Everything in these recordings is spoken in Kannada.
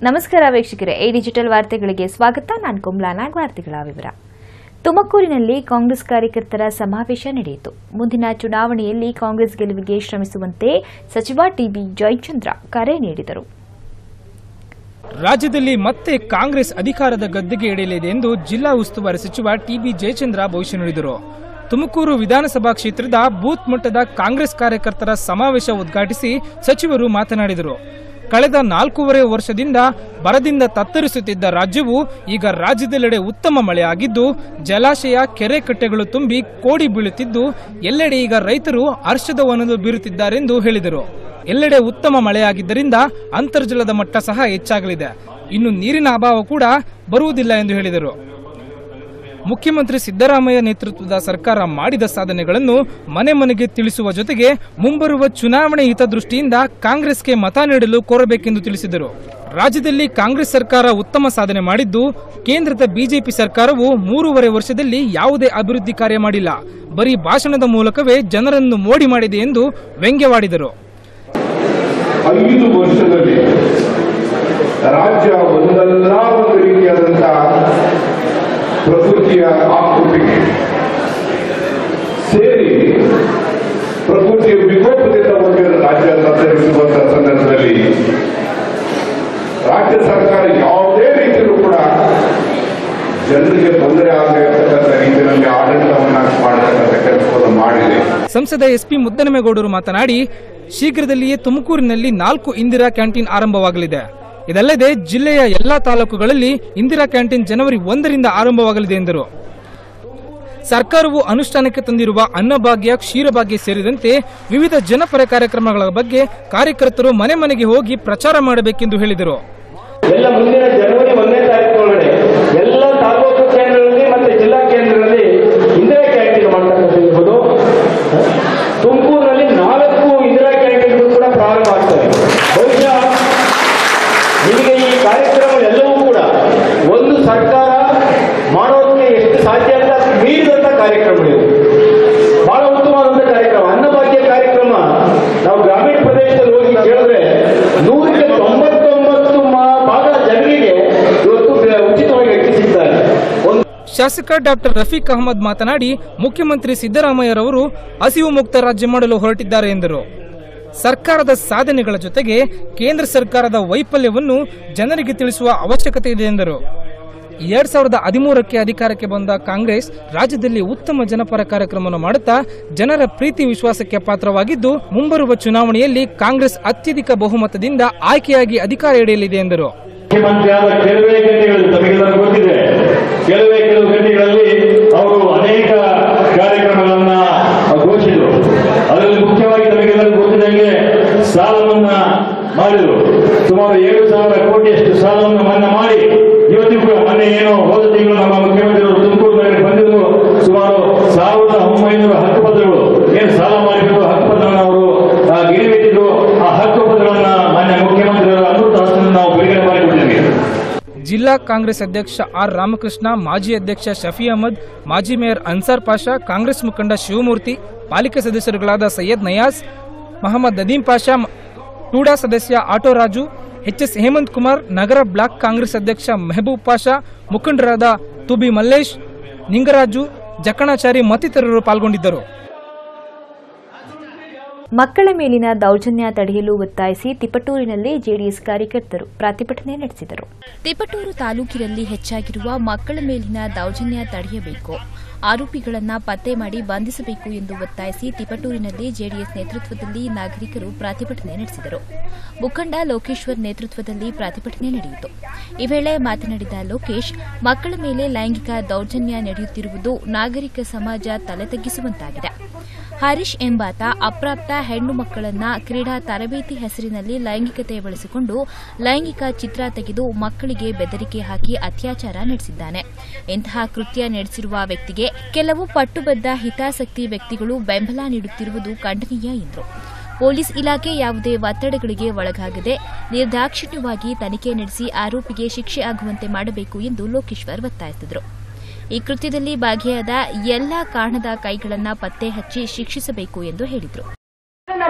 ನಮಸ್ಕಾರ ವೀಕ್ಷಕರೇ ಎ ಡಿಜಿಟಲ್ ವಾರ್ತೆಗಳಿಗೆ ಸ್ವಾಗತ ನಾನು ಕುಮ್ಲಾನಾಗ್ ವಾರ್ತೆಗಳ ವಿವರ ತುಮಕೂರಿನಲ್ಲಿ ಕಾಂಗ್ರೆಸ್ ಕಾರ್ಯಕರ್ತರ ಸಮಾವೇಶ ನಡೆಯಿತು ಮುಂದಿನ ಚುನಾವಣೆಯಲ್ಲಿ ಕಾಂಗ್ರೆಸ್ ಗೆಲುವಿಗೆ ಶ್ರಮಿಸುವಂತೆ ಸಚಿವ ಟಿಬಿ ಜಯಚಂದ್ರ ಕರೆ ನೀಡಿದರು ರಾಜ್ಯದಲ್ಲಿ ಮತ್ತೆ ಕಾಂಗ್ರೆಸ್ ಅಧಿಕಾರದ ಗದ್ದೆಗೆ ಇಳಿಯಲಿದೆ ಎಂದು ಜಿಲ್ಲಾ ಉಸ್ತುವಾರಿ ಸಚಿವ ಟಿಬಿ ಜಯಚಂದ್ರ ಭವಿಷ್ಯ ನುಡಿದರು ತುಮಕೂರು ವಿಧಾನಸಭಾ ಕ್ಷೇತ್ರದ ಬೂತ್ ಮಟ್ಟದ ಕಾಂಗ್ರೆಸ್ ಕಾರ್ಯಕರ್ತರ ಸಮಾವೇಶ ಉದ್ಘಾಟಿಸಿ ಸಚಿವರು ಮಾತನಾಡಿದರು ಕಳೆದ ನಾಲ್ಕೂವರೆ ವರ್ಷದಿಂದ ಬರದಿಂದ ತತ್ತರಿಸುತ್ತಿದ್ದ ರಾಜ್ಯವು ಈಗ ರಾಜ್ಯದೆಲ್ಲೆಡೆ ಉತ್ತಮ ಮಳೆಯಾಗಿದ್ದು ಜಲಾಶಯ ಕೆರೆ ಕಟ್ಟೆಗಳು ತುಂಬಿ ಕೋಡಿ ಬೀಳುತ್ತಿದ್ದು ಎಲ್ಲೆಡೆ ಈಗ ರೈತರು ಹರ್ಷದವನಲು ಬೀರುತ್ತಿದ್ದಾರೆಂದು ಹೇಳಿದರು ಎಲ್ಲೆಡೆ ಉತ್ತಮ ಮಳೆಯಾಗಿದ್ದರಿಂದ ಅಂತರ್ಜಲದ ಮಟ್ಟ ಸಹ ಹೆಚ್ಚಾಗಲಿದೆ ಇನ್ನು ನೀರಿನ ಅಭಾವ ಕೂಡ ಬರುವುದಿಲ್ಲ ಎಂದು ಹೇಳಿದರು ಮುಖ್ಯಮಂತ್ರಿ ಸಿದ್ದರಾಮಯ್ಯ ನೇತೃತ್ವದ ಸರ್ಕಾರ ಮಾಡಿದ ಸಾಧನೆಗಳನ್ನು ಮನೆ ಮನೆಗೆ ತಿಳಿಸುವ ಜೊತೆಗೆ ಮುಂಬರುವ ಚುನಾವಣೆ ಹಿತದೃಷ್ಟಿಯಿಂದ ಕಾಂಗ್ರೆಸ್ಗೆ ಮತ ನೀಡಲು ಕೋರಬೇಕೆಂದು ತಿಳಿಸಿದರು ರಾಜ್ಯದಲ್ಲಿ ಕಾಂಗ್ರೆಸ್ ಸರ್ಕಾರ ಉತ್ತಮ ಸಾಧನೆ ಮಾಡಿದ್ದು ಕೇಂದ್ರದ ಬಿಜೆಪಿ ಸರ್ಕಾರವು ಮೂರುವರೆ ವರ್ಷದಲ್ಲಿ ಯಾವುದೇ ಅಭಿವೃದ್ಧಿ ಕಾರ್ಯ ಮಾಡಿಲ್ಲ ಬರೀ ಭಾಷಣದ ಮೂಲಕವೇ ಜನರನ್ನು ಮೋಡಿ ಮಾಡಿದೆ ಎಂದು ವ್ಯಂಗ್ಯವಾಡಿದರು ಐದು ವರ್ಷದಲ್ಲಿ ರಾಜ್ಯ ಒಂದಲ್ಲ ಒಂದು ರೀತಿಯಾದಂತಹ ಪ್ರಕೃತಿಯ ಆಕೃತಿಗೆ ಸೇರಿ ಪ್ರಕೃತಿಯ ವಿಕೋಪದಿಂದ ಹೊರಟಿರುವ ರಾಜ್ಯ ತತ್ತರಿಸುವಂತಹ ಸಂದರ್ಭದಲ್ಲಿ ರಾಜ್ಯ ಸರ್ಕಾರ ಯಾವುದೇ ರೀತಿಯಲ್ಲೂ ಕೂಡ ಜನರಿಗೆ ತೊಂದರೆ ಆಗತಕ್ಕಂಥ ರೀತಿಯಲ್ಲಿ ಆಡಳಿತವನ್ನ ಮಾಡತಕ್ಕಂಥ ಕೆಲಸವನ್ನು ಮಾಡಿದೆ ಸಂಸದ ಎಸ್ಪಿ ಮುದ್ದನಮೇಗೌಡರು ಮಾತನಾಡಿ ಶೀಘ್ರದಲ್ಲಿಯೇ ತುಮಕೂರಿನಲ್ಲಿ ನಾಲ್ಕು ಇಂದಿರಾ ಕ್ಯಾಂಟೀನ್ ಆರಂಭವಾಗಲಿದೆ ಇದಲ್ಲದೆ ಜಿಲ್ಲೆಯ ಎಲ್ಲಾ ತಾಲೂಕುಗಳಲ್ಲಿ ಇಂದಿರಾ ಕ್ಯಾಂಟೀನ್ ಜನವರಿ ಒಂದರಿಂದ ಆರಂಭವಾಗಲಿದೆ ಎಂದರು ಸರ್ಕಾರವು ಅನುಷ್ಠಾನಕ್ಕೆ ತಂದಿರುವ ಅನ್ನಭಾಗ್ಯ ಕ್ಷೀರಭಾಗ್ಯ ಸೇರಿದಂತೆ ವಿವಿಧ ಜನಪರ ಕಾರ್ಯಕ್ರಮಗಳ ಬಗ್ಗೆ ಕಾರ್ಯಕರ್ತರು ಮನೆ ಮನೆಗೆ ಹೋಗಿ ಪ್ರಚಾರ ಮಾಡಬೇಕೆಂದು ಹೇಳಿದರು ಎಲ್ಲ ಮುಂದಿನ ಜನವರಿ ಒಂದನೇ ತಾರೀಕು ಒಳಗಡೆ ಎಲ್ಲ ತಾಲೂಕು ಕೇಂದ್ರಗಳಲ್ಲಿ ಮತ್ತೆ ಜಿಲ್ಲಾ ಕೇಂದ್ರಗಳಲ್ಲಿ ಇಂದಿರಾ ಕ್ಯಾಂಟೀನ್ ಮಾಡ್ತಕ್ಕಂಥ ಇರ್ಬೋದು ತುಮಕೂರಿನಲ್ಲಿ ನಾಲ್ಕು ಇಂದಿರಾ ಕ್ಯಾಂಟೀನ್ಗಳು ಕೂಡ ಪ್ರಾರಂಭ ಆಗ್ತವೆ ಬಹುಶಃ ನಿಮಗೆ ಈ ಕಾರ್ಯಕ್ರಮಗಳೆಲ್ಲವೂ ಕೂಡ ಒಂದು ಸರ್ಕಾರ ಮಾಡೋದಕ್ಕೆ ಎಷ್ಟು ಸಾಧ್ಯ ಅಂತ ಅಷ್ಟು ಮೀರಿದಂಥ ಕಾರ್ಯಕ್ರಮಗಳಿವೆ ಬಹಳ ಉತ್ತಮವಾದಂಥ ಕಾರ್ಯಕ್ರಮ ಅನ್ನಭಾಗ್ಯ ಕಾರ್ಯಕ್ರಮ ನಾವು ಗ್ರಾಮೀಣ ಪ್ರದೇಶದಲ್ಲಿ ಹೋಗಿ ಕೇಳಿದ್ರೆ ನೂರಕ್ಕೆ ತೊಂಬತ್ತೊಂಬತ್ತು ಮಾ- ಭಾಗ ಜನರಿಗೆ ಇವತ್ತು ಉಚಿತವಾಗಿ ಅಕ್ಕಿ ಸಿಗ್ತಾರೆ ಒಂದು ಶಾಸಕ ಡಾಕ್ಟರ್ ರಫೀಕ್ ಅಹಮದ್ ಮಾತನಾಡಿ ಮುಖ್ಯಮಂತ್ರಿ ಸಿದ್ದರಾಮಯ್ಯರವರು ಹಸಿವು ಮುಕ್ತ ರಾಜ್ಯ ಮಾಡಲು ಹೊರಟಿದ್ದಾರೆ ಎಂದರು ಸರ್ಕಾರದ ಸಾಧನೆಗಳ ಜೊತೆಗೆ ಕೇಂದ್ರ ಸರ್ಕಾರದ ವೈಫಲ್ಯವನ್ನು ಜನರಿಗೆ ತಿಳಿಸುವ ಅವಶ್ಯಕತೆ ಇದೆ ಎಂದರು ಎರಡ್ ಸಾವಿರದ ಹದಿಮೂರಕ್ಕೆ ಅಧಿಕಾರಕ್ಕೆ ಬಂದ ಕಾಂಗ್ರೆಸ್ ರಾಜ್ಯದಲ್ಲಿ ಉತ್ತಮ ಜನಪರ ಕಾರ್ಯಕ್ರಮವನ್ನು ಮಾಡುತ್ತಾ ಜನರ ಪ್ರೀತಿ ವಿಶ್ವಾಸಕ್ಕೆ ಪಾತ್ರವಾಗಿದ್ದು ಮುಂಬರುವ ಚುನಾವಣೆಯಲ್ಲಿ ಕಾಂಗ್ರೆಸ್ ಅತ್ಯಧಿಕ ಬಹುಮತದಿಂದ ಆಯ್ಕೆಯಾಗಿ ಅಧಿಕಾರ ಹಿಡಿಯಲಿದೆ ಎಂದರು ಮುಖ್ಯಮಂತ್ರಿಯಾದ ಕೆಲವೇ ಗಂಟೆಗಳು ತಮಗೆಲ್ಲರೂ ಗೊತ್ತಿದೆ ಕೆಲವೇ ಕೆಲವು ಗಂಟೆಗಳಲ್ಲಿ ಅವರು ಅನೇಕ ಕಾರ್ಯಕ್ರಮಗಳನ್ನ ಘೋಷಿಸಿದರು ಅದರಲ್ಲಿ ಮುಖ್ಯವಾಗಿ ತಮಗೆಲ್ಲರೂ ಗೊತ್ತಿದಂಗೆ ಸಾಲವನ್ನ ಮಾಡಿದರು ಸುಮಾರು ಏಳು ಸಾವಿರ ಕೋಟಿಯಷ್ಟು ಸಾಲವನ್ನು ಮನ್ನಾ ಮಾಡಿ ಇವತ್ತಿಗೂ ಕೂಡ ಮೊನ್ನೆ ಏನು ಹೋದ ತಿಂಗಳು ನಮ್ಮ ಮುಖ್ಯಮಂತ್ರಿಗಳು ತುಮಕೂರು ನಗರಕ್ಕೆ ಬಂದಿದ್ದು ಸುಮಾರು ಸಾವಿರದ ಒಂಬೈನೂರ ಹಕ್ಕುಪತ್ರಗಳು ಏನು ಸಾಲ ಮಾಡಿದ್ರು ಹಕ್ಕುಪತ್ರವನ್ನು ಅವರು ಆ, ಗಿರಿಬಿಟ್ಟಿದ್ರು ಆ ಹಕ್ಕುಪತ್ರಗಳನ್ನ ಮಾನ್ಯ ಮುಖ್ಯಮಂತ್ರಿಗಳ ಅಮೃತ ಹಸ್ತದಿಂದ ನಾವು ಬಿಡುಗಡೆ ಮಾಡಿಕೊಟ್ಟಿದ್ದೀವಿ ಜಿಲ್ಲಾ ಕಾಂಗ್ರೆಸ್ ಅಧ್ಯಕ್ಷ ಆರ್ ರಾಮಕೃಷ್ಣ ಮಾಜಿ ಅಧ್ಯಕ್ಷ ಶಫಿ ಅಹಮದ್ ಮಾಜಿ ಮೇಯರ್ ಅನ್ಸಾರ್ ಪಾಷಾ ಕಾಂಗ್ರೆಸ್ ಮುಖಂಡ ಶಿವಮೂರ್ತಿ ಪಾಲಿಕೆ ಸದಸ್ಯರುಗಳಾದ ಸೈಯದ್ ನಯಾಜ್ ಮಹಮ್ಮದ್ ನದೀಂ ಪಾಷಾ ಮ- ಟೂಡಾ ಸದಸ್ಯ ಆಟೋ ರಾಜು ಎಚ್ಎಸ್ ಹೇಮಂತ್ ಕುಮಾರ್ ನಗರ ಬ್ಲಾಕ್ ಕಾಂಗ್ರೆಸ್ ಅಧ್ಯಕ್ಷ ಮೆಹಬೂಬ್ ಪಾಷಾ ಮುಖಂಡರಾದ ತುಬಿ ಮಲ್ಲೇಶ್ ನಿಂಗರಾಜು ಜಕಣಾಚಾರಿ ಮತ್ತಿತರರು ಪಾಲ್ಗೊಂಡಿದ್ದರು ಮಕ್ಕಳ ಮೇಲಿನ ದೌರ್ಜನ್ಯ ತಡೆಯಲು ಒತ್ತಾಯಿಸಿ ತಿಪಟೂರಿನಲ್ಲಿ ಜೆಡಿಎಸ್ ಕಾರ್ಯಕರ್ತರು ಪ್ರತಿಭಟನೆ ನಡೆಸಿದರು ತಿಪಟೂರು ತಾಲೂಕಿನಲ್ಲಿ ಹೆಚ್ಚಾಗಿರುವ ಮಕ್ಕಳ ಮೇಲಿನ ದೌರ್ಜನ್ಯ ತಡೆಯಬೇಕು ಆರೋಪಿಗಳನ್ನ ಪತ್ತೆ ಮಾಡಿ ಬಂಧಿಸಬೇಕು ಎಂದು ಒತ್ತಾಯಿಸಿ ತಿಪಟೂರಿನಲ್ಲಿ ಜೆಡಿಎಸ್ ನೇತೃತ್ವದಲ್ಲಿ ನಾಗರಿಕರು ಪ್ರತಿಭಟನೆ ನಡೆಸಿದರು ಮುಖಂಡ ಲೋಕೇಶ್ವರ್ ನೇತೃತ್ವದಲ್ಲಿ ಪ್ರತಿಭಟನೆ ನಡೆಯಿತು ಈ ವೇಳೆ ಮಾತನಾಡಿದ ಲೋಕೇಶ್ ಮಕ್ಕಳ ಮೇಲೆ ಲೈಂಗಿಕ ದೌರ್ಜನ್ಯ ನಡೆಯುತ್ತಿರುವುದು ನಾಗರಿಕ ಸಮಾಜ ತಲೆ ತಗ್ಗಿಸುವಂತಾಗಿದೆ ಹರೀಶ್ ಎಂಬಾತ ಅಪ್ರಾಪ್ತ ಹೆಣ್ಣು ಮಕ್ಕಳನ್ನ ಕ್ರೀಡಾ ತರಬೇತಿ ಹೆಸರಿನಲ್ಲಿ ಲೈಂಗಿಕತೆ ಬಳಸಿಕೊಂಡು ಲೈಂಗಿಕ ಚಿತ್ರ ತೆಗೆದು ಮಕ್ಕಳಿಗೆ ಬೆದರಿಕೆ ಹಾಕಿ ಅತ್ಯಾಚಾರ ನಡೆಸಿದ್ದಾನೆ ಇಂತಹ ಕೃತ್ಯ ನಡೆಸಿರುವ ವ್ಯಕ್ತಿಗೆ ಕೆಲವು ಪಟ್ಟುಬದ್ಧ ಹಿತಾಸಕ್ತಿ ವ್ಯಕ್ತಿಗಳು ಬೆಂಬಲ ನೀಡುತ್ತಿರುವುದು ಖಂಡನೀಯ ಎಂದರು ಪೊಲೀಸ್ ಇಲಾಖೆ ಯಾವುದೇ ಒತ್ತಡಗಳಿಗೆ ಒಳಗಾಗದೆ ನಿರ್ದಾಕ್ಷಿಣ್ಯವಾಗಿ ತನಿಖೆ ನಡೆಸಿ ಆರೋಪಿಗೆ ಶಿಕ್ಷೆ ಆಗುವಂತೆ ಮಾಡಬೇಕು ಎಂದು ಲೋಕೇಶ್ವರ್ ಒತ್ತಾಯಿಸಿದರು ಈ ಕೃತ್ಯದಲ್ಲಿ ಭಾಗಿಯಾದ ಎಲ್ಲಾ ಕಾರಣದ ಕೈಗಳನ್ನ ಪತ್ತೆ ಹಚ್ಚಿ ಶಿಕ್ಷಿಸಬೇಕು ಎಂದು ಹೇಳಿದರು ನಮ್ಮ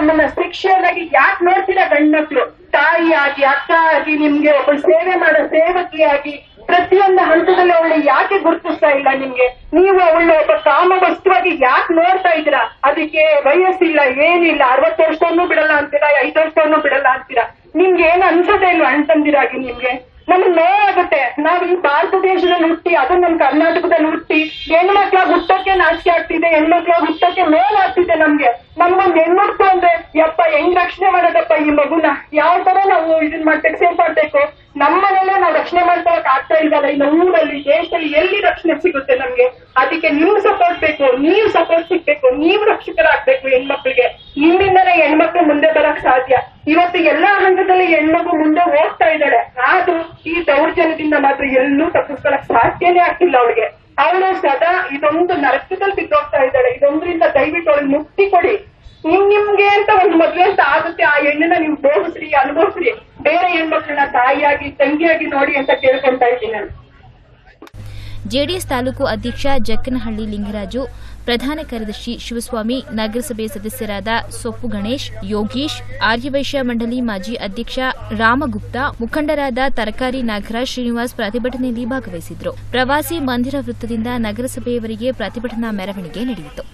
ನಮ್ಮನ್ನ ಶಿಕ್ಷೆಯಾಗಿ ಯಾಕೆ ನೋಡ್ತೀರಾ ಗಂಡ್ಮಕ್ಳು ತಾಯಿಯಾಗಿ ಅಕ್ಕ ಆಗಿ ನಿಮ್ಗೆ ಒಬ್ಬಳು ಸೇವೆ ಮಾಡೋ ಸೇವಕಿಯಾಗಿ ಪ್ರತಿಯೊಂದು ಹಂತದಲ್ಲಿ ಅವಳು ಯಾಕೆ ಗುರುತಿಸ್ತಾ ಇಲ್ಲ ನಿಮ್ಗೆ ನೀವು ಅವಳು ಒಬ್ಬ ಕಾಮ ವಸ್ತುವಾಗಿ ಯಾಕೆ ನೋಡ್ತಾ ಇದ್ದೀರಾ ಅದಕ್ಕೆ ವಯಸ್ಸಿಲ್ಲ ಏನಿಲ್ಲ ಅರವತ್ತು ವರ್ಷನೂ ಬಿಡಲ್ಲ ಅಂತೀರಾ ಐದು ವರ್ಷನೂ ಬಿಡಲ್ಲ ಅಂತೀರಾ ನಿಮ್ಗೆ ಏನು ಅನ್ಸೋದೇ ಇಲ್ವಾ ಅಣ್ತಂದಿರಾಗಿ ನಿಮ್ಗೆ ನಮ್ಗೆ ನೋವಾಗುತ್ತೆ ನಾವ್ ಈ ಭಾರತ ದೇಶದಲ್ಲಿ ಹುಟ್ಟಿ ಅದು ನಮ್ ಕರ್ನಾಟಕದಲ್ಲಿ ಹುಟ್ಟಿ ಹೆಣ್ಮಕ್ಳಾಗ ಹುಟ್ಟಕ್ಕೆ ನಾಚಿಕೆ ಆಗ್ತಿದೆ ಹೆಣ್ಮಕ್ಳಾಗ ಹುಟ್ಟಕ್ಕೆ ನೋವಾಗ್ತಿದೆ ನಮ್ಗೆ ನಮ್ಗೊಂದ್ ಹೆಣ್ಮಕ್ಳು ಅಂದ್ರೆ ಯಪ್ಪ ಹೆಂಗ್ ರಕ್ಷಣೆ ಮಾಡೋದಪ್ಪ ಈ ಮಗುನ ಯಾವ ತರ ನಾವು ಇದನ್ ಮಾಡ್ಬೇಕು ಸೇಫ್ ಮಾಡ್ಬೇಕು ನಮ್ಮನೆಲ್ಲೇ ನಾವು ರಕ್ಷಣೆ ಮಾಡ್ಕೊಳಕ್ ಆಗ್ತಾ ಇಲ್ವಲ್ಲ ಇನ್ನು ಊರಲ್ಲಿ ದೇಶದಲ್ಲಿ ಎಲ್ಲಿ ರಕ್ಷಣೆ ಸಿಗುತ್ತೆ ನಮ್ಗೆ ಅದಕ್ಕೆ ನಿಮ್ ಸಪೋರ್ಟ್ ಬೇಕು ನೀವು ಸಪೋರ್ಟ್ ಸಿಗ್ಬೇಕು ನೀವು ರಕ್ಷಕರಾಗ್ಬೇಕು ಹೆಣ್ಮಕ್ಳಿಗೆ ನಿಮ್ಮಿಂದನೇ ಹೆಣ್ಮಕ್ಳು ಮುಂದೆ ಬರಕ್ ಸಾಧ್ಯ ಇವತ್ತು ಎಲ್ಲಾ ಹಂತದಲ್ಲಿ ಹೆಣ್ಮಗು ಮುಂದೆ ಹೋಗ್ತಾ ಇದ್ದಾಳೆ ಆದ್ರೂ ಈ ದೌರ್ಜನ್ಯದಿಂದ ಮಾತ್ರ ಎಲ್ಲೂ ತಪ್ಪಿಸ್ಕೊಳಕ್ ಸಾಧ್ಯನೇ ಆಗ್ತಿಲ್ಲ ಅವಳಿಗೆ ಅವಳು ಸದಾ ಇದೊಂದು ನರಕದಲ್ಲಿ ಬಿದ್ದೋಗ್ತಾ ಇದ್ದಾಳೆ ಇದೊಂದ್ರಿಂದ ದಯವಿಟ್ಟು ಅವಳಿಗೆ ಮುಕ್ತಿ ಕೊಡಿ ನಿಮ್ ನಿಮ್ಗೆ ಅಂತ ಒಂದು ಮದ್ವೆ ಅಂತ ಆಗುತ್ತೆ ಆ ಹೆಣ್ಣನ್ನ ನೀವು ಭೋಗಿಸ್ರಿ ಅನುಭವಿಸ್ರಿ ಬೇರೆ ಹೆಣ್ಮಕ್ಳನ್ನ ತಾಯಿಯಾಗಿ ತಂಗಿಯಾಗಿ ನೋಡಿ ಅಂತ ಕೇಳ್ಕೊಂತಾ ಇದ್ದೀನಿ ನಾನು ಜೆಡಿಎಸ್ ತಾಲೂಕು ಅಧ್ಯಕ್ಷ ಜಕ್ಕನಹಳ್ಳಿ ಲಿಂಗರಾಜು ಪ್ರಧಾನ ಕಾರ್ಯದರ್ಶಿ ಶಿವಸ್ವಾಮಿ ನಗರಸಭೆ ಸದಸ್ಯರಾದ ಸೊಪ್ಪು ಗಣೇಶ್ ಯೋಗೀಶ್ ಆರ್ಯವೈಶ್ಯ ಮಂಡಳಿ ಮಾಜಿ ಅಧ್ಯಕ್ಷ ರಾಮಗುಪ್ತ ಮುಖಂಡರಾದ ತರಕಾರಿ ನಾಗರಾಜ್ ಶ್ರೀನಿವಾಸ್ ಪ್ರತಿಭಟನೆಯಲ್ಲಿ ಭಾಗವಹಿಸಿದ್ರು ಪ್ರವಾಸಿ ಮಂದಿರ ವೃತ್ತದಿಂದ ನಗರಸಭೆಯವರೆಗೆ ಪ್ರತಿಭಟನಾ ಮೆರವಣಿಗೆ ನಡೆಯಿತು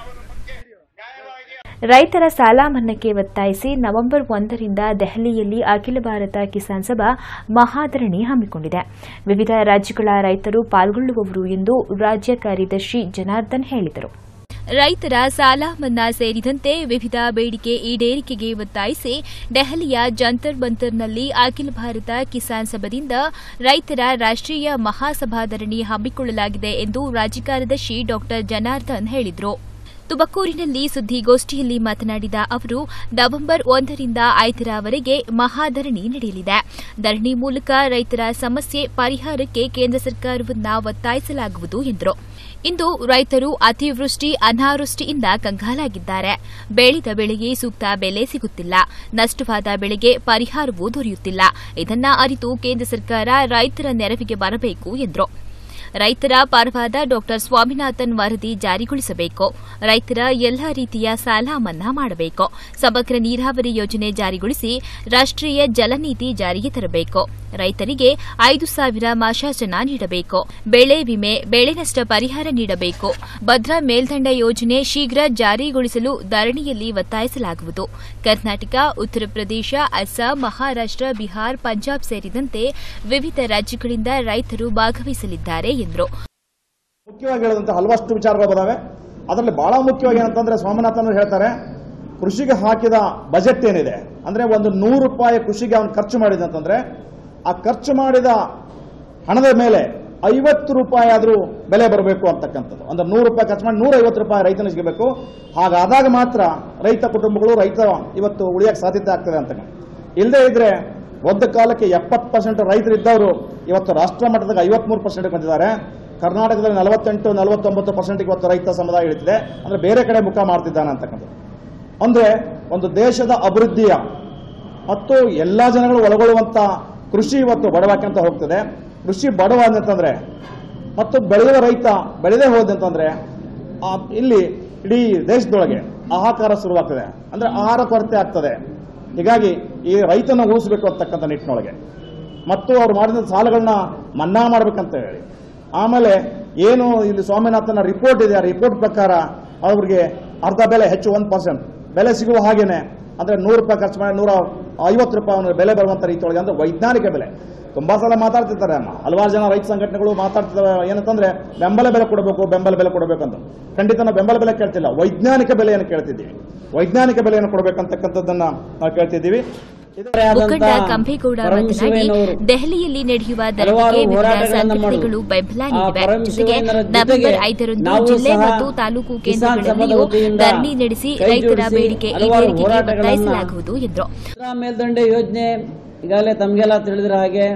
ರೈತರ ಸಾಲ ಮನ್ನಾಕ್ಕೆ ಒತ್ತಾಯಿಸಿ ನವೆಂಬರ್ ಒಂದರಿಂದ ದೆಹಲಿಯಲ್ಲಿ ಅಖಿಲ ಭಾರತ ಕಿಸಾನ್ ಸಭಾ ಮಹಾಧರಣಿ ಹಮ್ಮಿಕೊಂಡಿದೆ ವಿವಿಧ ರಾಜ್ಯಗಳ ರೈತರು ಪಾಲ್ಗೊಳ್ಳುವವರು ಎಂದು ರಾಜ್ಯ ಕಾರ್ಯದರ್ಶಿ ಜನಾರ್ದನ್ ಹೇಳಿದರು ರೈತರ ಸಾಲ ಮನ್ನಾ ಸೇರಿದಂತೆ ವಿವಿಧ ಬೇಡಿಕೆ ಈಡೇರಿಕೆಗೆ ಒತ್ತಾಯಿಸಿ ದೆಹಲಿಯ ಜಂತರ್ ಬಂತರ್ನಲ್ಲಿ ಅಖಿಲ ಭಾರತ ಕಿಸಾನ್ ಸಭಾದಿಂದ ರೈತರ ರಾಷ್ಟ್ರೀಯ ಮಹಾಸಭಾಧರಣಿ ಹಮ್ಮಿಕೊಳ್ಳಲಾಗಿದೆ ಎಂದು ರಾಜ್ಯ ಕಾರ್ಯದರ್ಶಿ ಡಾ ಜನಾರ್ದನ್ ಹೇಳಿದರು ತುಮಕೂರಿನಲ್ಲಿ ಸುದ್ದಿಗೋಷ್ಠಿಯಲ್ಲಿ ಮಾತನಾಡಿದ ಅವರು ನವೆಂಬರ್ ಒಂದರಿಂದ ಐದರವರೆಗೆ ಮಹಾಧರಣಿ ನಡೆಯಲಿದೆ ಧರಣಿ ಮೂಲಕ ರೈತರ ಸಮಸ್ಯೆ ಪರಿಹಾರಕ್ಕೆ ಕೇಂದ್ರ ಸರ್ಕಾರವನ್ನ ಒತ್ತಾಯಿಸಲಾಗುವುದು ಎಂದರು ಇಂದು ರೈತರು ಅತಿವೃಷ್ಟಿ ಅನಾವೃಷ್ಟಿಯಿಂದ ಕಂಗಾಲಾಗಿದ್ದಾರೆ ಬೆಳೆದ ಬೆಳೆಗೆ ಸೂಕ್ತ ಬೆಲೆ ಸಿಗುತ್ತಿಲ್ಲ ನಷ್ಟವಾದ ಬೆಳೆಗೆ ಪರಿಹಾರವೂ ದೊರೆಯುತ್ತಿಲ್ಲ ಇದನ್ನ ಅರಿತು ಕೇಂದ್ರ ಸರ್ಕಾರ ರೈತರ ನೆರವಿಗೆ ಬರಬೇಕು ಎಂದರು ರೈತರ ಪರವಾದ ಡಾ ಸ್ವಾಮಿನಾಥನ್ ವರದಿ ಜಾರಿಗೊಳಿಸಬೇಕು ರೈತರ ಎಲ್ಲಾ ರೀತಿಯ ಸಾಲ ಮನ್ನಾ ಮಾಡಬೇಕು ಸಮಗ್ರ ನೀರಾವರಿ ಯೋಜನೆ ಜಾರಿಗೊಳಿಸಿ ರಾಷ್ಟ್ರೀಯ ಜಲನೀತಿ ಜಾರಿಗೆ ತರಬೇಕು ರೈತರಿಗೆ ಐದು ಸಾವಿರ ಮಾಶಾಸನ ನೀಡಬೇಕು ಬೆಳೆ ವಿಮೆ ಬೆಳೆ ನಷ್ಟ ಪರಿಹಾರ ನೀಡಬೇಕು ಭದ್ರಾ ಮೇಲ್ದಂಡ ಯೋಜನೆ ಶೀಘ್ರ ಜಾರಿಗೊಳಿಸಲು ಧರಣಿಯಲ್ಲಿ ಒತ್ತಾಯಿಸಲಾಗುವುದು ಕರ್ನಾಟಕ ಉತ್ತರ ಪ್ರದೇಶ ಅಸ್ಸಾಂ ಮಹಾರಾಷ್ಟ್ರ ಬಿಹಾರ್ ಪಂಜಾಬ್ ಸೇರಿದಂತೆ ವಿವಿಧ ರಾಜ್ಯಗಳಿಂದ ರೈತರು ಭಾಗವಹಿಸಲಿದ್ದಾರೆ ಎಂದರು ಮುಖ್ಯವಾಗಿ ಹೇಳದಂತ ಹಲವಷ್ಟು ವಿಚಾರಗಳು ಬದಾವೆ ಅದರಲ್ಲಿ ಬಹಳ ಮುಖ್ಯವಾಗಿ ಏನಂತಂದ್ರೆ ಸ್ವಾಮಿನಾಥನ್ ಅವ್ರು ಹೇಳ್ತಾರೆ ಕೃಷಿಗೆ ಹಾಕಿದ ಬಜೆಟ್ ಏನಿದೆ ಅಂದ್ರೆ ಒಂದು ನೂರು ರೂಪಾಯಿ ಕೃಷಿಗೆ ಅವನು ಖರ್ಚು ಮಾಡಿದ ಅಂತಂದ್ರೆ ಆ ಖರ್ಚು ಮಾಡಿದ ಹಣದ ಮೇಲೆ ಐವತ್ತು ರೂಪಾಯಿ ಆದರೂ ಬೆಲೆ ಬರಬೇಕು ಅಂತಕ್ಕಂಥದ್ದು ಅಂದ್ರೆ ನೂರು ರೂಪಾಯಿ ಖರ್ಚು ಮಾಡಿ ನೂರ ಐವತ್ತು ರೂಪಾಯಿ ರೈತನಿಗೆ ಸಿಗಬೇಕು ಹಾಗಾದಾಗ ಮಾತ್ರ ರೈತ ಕುಟುಂಬಗಳು ರೈತ ಇವತ್ತು ಉಳಿಯಕ್ಕೆ ಸಾಧ್ಯತೆ ಆಗ್ತದೆ ಅಂತ ಇಲ್ಲದೆ ಇದ್ರೆ ಒಂದು ಕಾಲಕ್ಕೆ ಎಪ್ಪತ್ತು ಪರ್ಸೆಂಟ್ ರೈತರಿದ್ದವರು ಇವತ್ತು ರಾಷ್ಟ್ರ ಮಟ್ಟದಾಗ ಐವತ್ಮೂರು ಪರ್ಸೆಂಟ್ ಬಂದಿದ್ದಾರೆ ಕರ್ನಾಟಕದಲ್ಲಿ ನಲವತ್ತೆಂಟು ನಲವತ್ತೊಂಬತ್ತು ಪರ್ಸೆಂಟ್ ಇವತ್ತು ರೈತ ಸಮುದಾಯ ಇಳಿತಿದೆ ಅಂದ್ರೆ ಬೇರೆ ಕಡೆ ಮುಖ ಮಾಡ್ತಿದ್ದಾನೆ ಅಂತಕ್ಕಂಥದ್ದು ಅಂದ್ರೆ ಒಂದು ದೇಶದ ಅಭಿವೃದ್ಧಿಯ ಮತ್ತು ಎಲ್ಲಾ ಜನಗಳು ಒಳಗೊಳ್ಳುವಂತ ಕೃಷಿ ಇವತ್ತು ಬಡವಾಕ್ಯಂತ ಹೋಗ್ತದೆ ಕೃಷಿ ಬಡವ ಅಂತಂದ್ರೆ ಮತ್ತು ಬೆಳೆಯುವ ರೈತ ಬೆಳೆದೇ ಹೋದಂತಂದ್ರೆ ಆ ಇಲ್ಲಿ ಇಡೀ ದೇಶದೊಳಗೆ ಆಹಾಕಾರ ಶುರುವಾಗ್ತದೆ ಅಂದ್ರೆ ಆಹಾರ ಕೊರತೆ ಆಗ್ತದೆ ಹೀಗಾಗಿ ಈ ರೈತನ ಉಳಿಸಬೇಕು ಅಂತಕ್ಕಂಥ ನಿಟ್ಟಿನೊಳಗೆ ಮತ್ತು ಅವ್ರು ಮಾಡಿದ ಸಾಲಗಳನ್ನ ಮನ್ನಾ ಮಾಡ್ಬೇಕಂತ ಹೇಳಿ ಆಮೇಲೆ ಏನು ಇಲ್ಲಿ ಸ್ವಾಮಿನಾಥನ ರಿಪೋರ್ಟ್ ಇದೆ ಆ ರಿಪೋರ್ಟ್ ಪ್ರಕಾರ ಅವ್ರಿಗೆ ಅರ್ಧ ಬೆಲೆ ಹೆಚ್ಚು ಒಂದು ಪರ್ಸೆಂಟ್ ಬೆಲೆ ಸಿಗುವ ಹಾಗೇನೆ ಅಂದ್ರೆ ನೂರು ರೂಪಾಯಿ ಖರ್ಚು ಮಾಡಿ ನೂರ ಐವತ್ತು ರೂಪಾಯಿ ಅವ್ನಿಗೆ ಬೆಲೆ ಬರುವಂತ ರೀತಿಯೊಳಗೆ ಅಂದ್ರೆ ವೈಜ್ಞಾನಿಕ ಬೆಲೆ ತುಂಬಾ ಸಲ ಮಾತಾಡ್ತಿರ್ತಾರೆ ಅಮ್ಮ ಹಲವಾರು ಜನ ರೈತ ಸಂಘಟನೆಗಳು ಮಾತಾಡ್ತಿದ್ದಾವೆ ಏನಂತಂದ್ರೆ ಬೆಂಬಲ ಬೆಲೆ ಕೊಡಬೇಕು ಬೆಂಬಲ ಬೆಲೆ ಕೊಡಬೇಕು ಅಂತ ಖಂಡಿತ ನಾವು ಬೆಂಬಲ ಬೆಲೆ ಕೇಳ್ತಿಲ್ಲ ವೈಜ್ಞಾನಿಕ ಬೆಲೆಯನ್ನು ಕೇಳ್ತಿದ್ದೀವಿ ವೈಜ್ಞಾನಿಕ ಬೆಲೆಯನ್ನು ಕೊಡಬೇಕಂತಕ್ಕಂಥದ್ದನ್ನ ನಾವು ಕೇಳ್ತಿದ್ದೀವಿ ಇದು- ಮುಖಂಡ ಕಂಬೇಗೌಡ ಮಾತನಾಡಿ ದೆಹಲಿಯಲ್ಲಿ ನಡೆಯುವ ಧರಣಿಗೆ ವಿವಿಧ ಸಂಘಟನೆಗಳು ಬೆಂಬಲ ನೀಡಿವೆ ಜೊತೆಗೆ ನವೆಂಬರ್ ಐದರಂದು ಜಿಲ್ಲೆ ಮತ್ತು ತಾಲೂಕು ಕೇಂದ್ರಗಳಲ್ಲಿಯೂ ಧರಣಿ ನಡೆಸಿ ರೈತರ ಬೇಡಿಕೆ ಈಡೇರಿಕೆಗೆ ಒತ್ತಾಯಿಸಲಾಗುವುದು ಎಂದರು ಭದ್ರಾ ಮೇಲ್ದಂಡೆ ಯೋಜನೆ ಈಗಾಗಲೇ ತಮಗೆಲ್ಲ ತಿಳಿದಿರೋ ಹಾಗೆ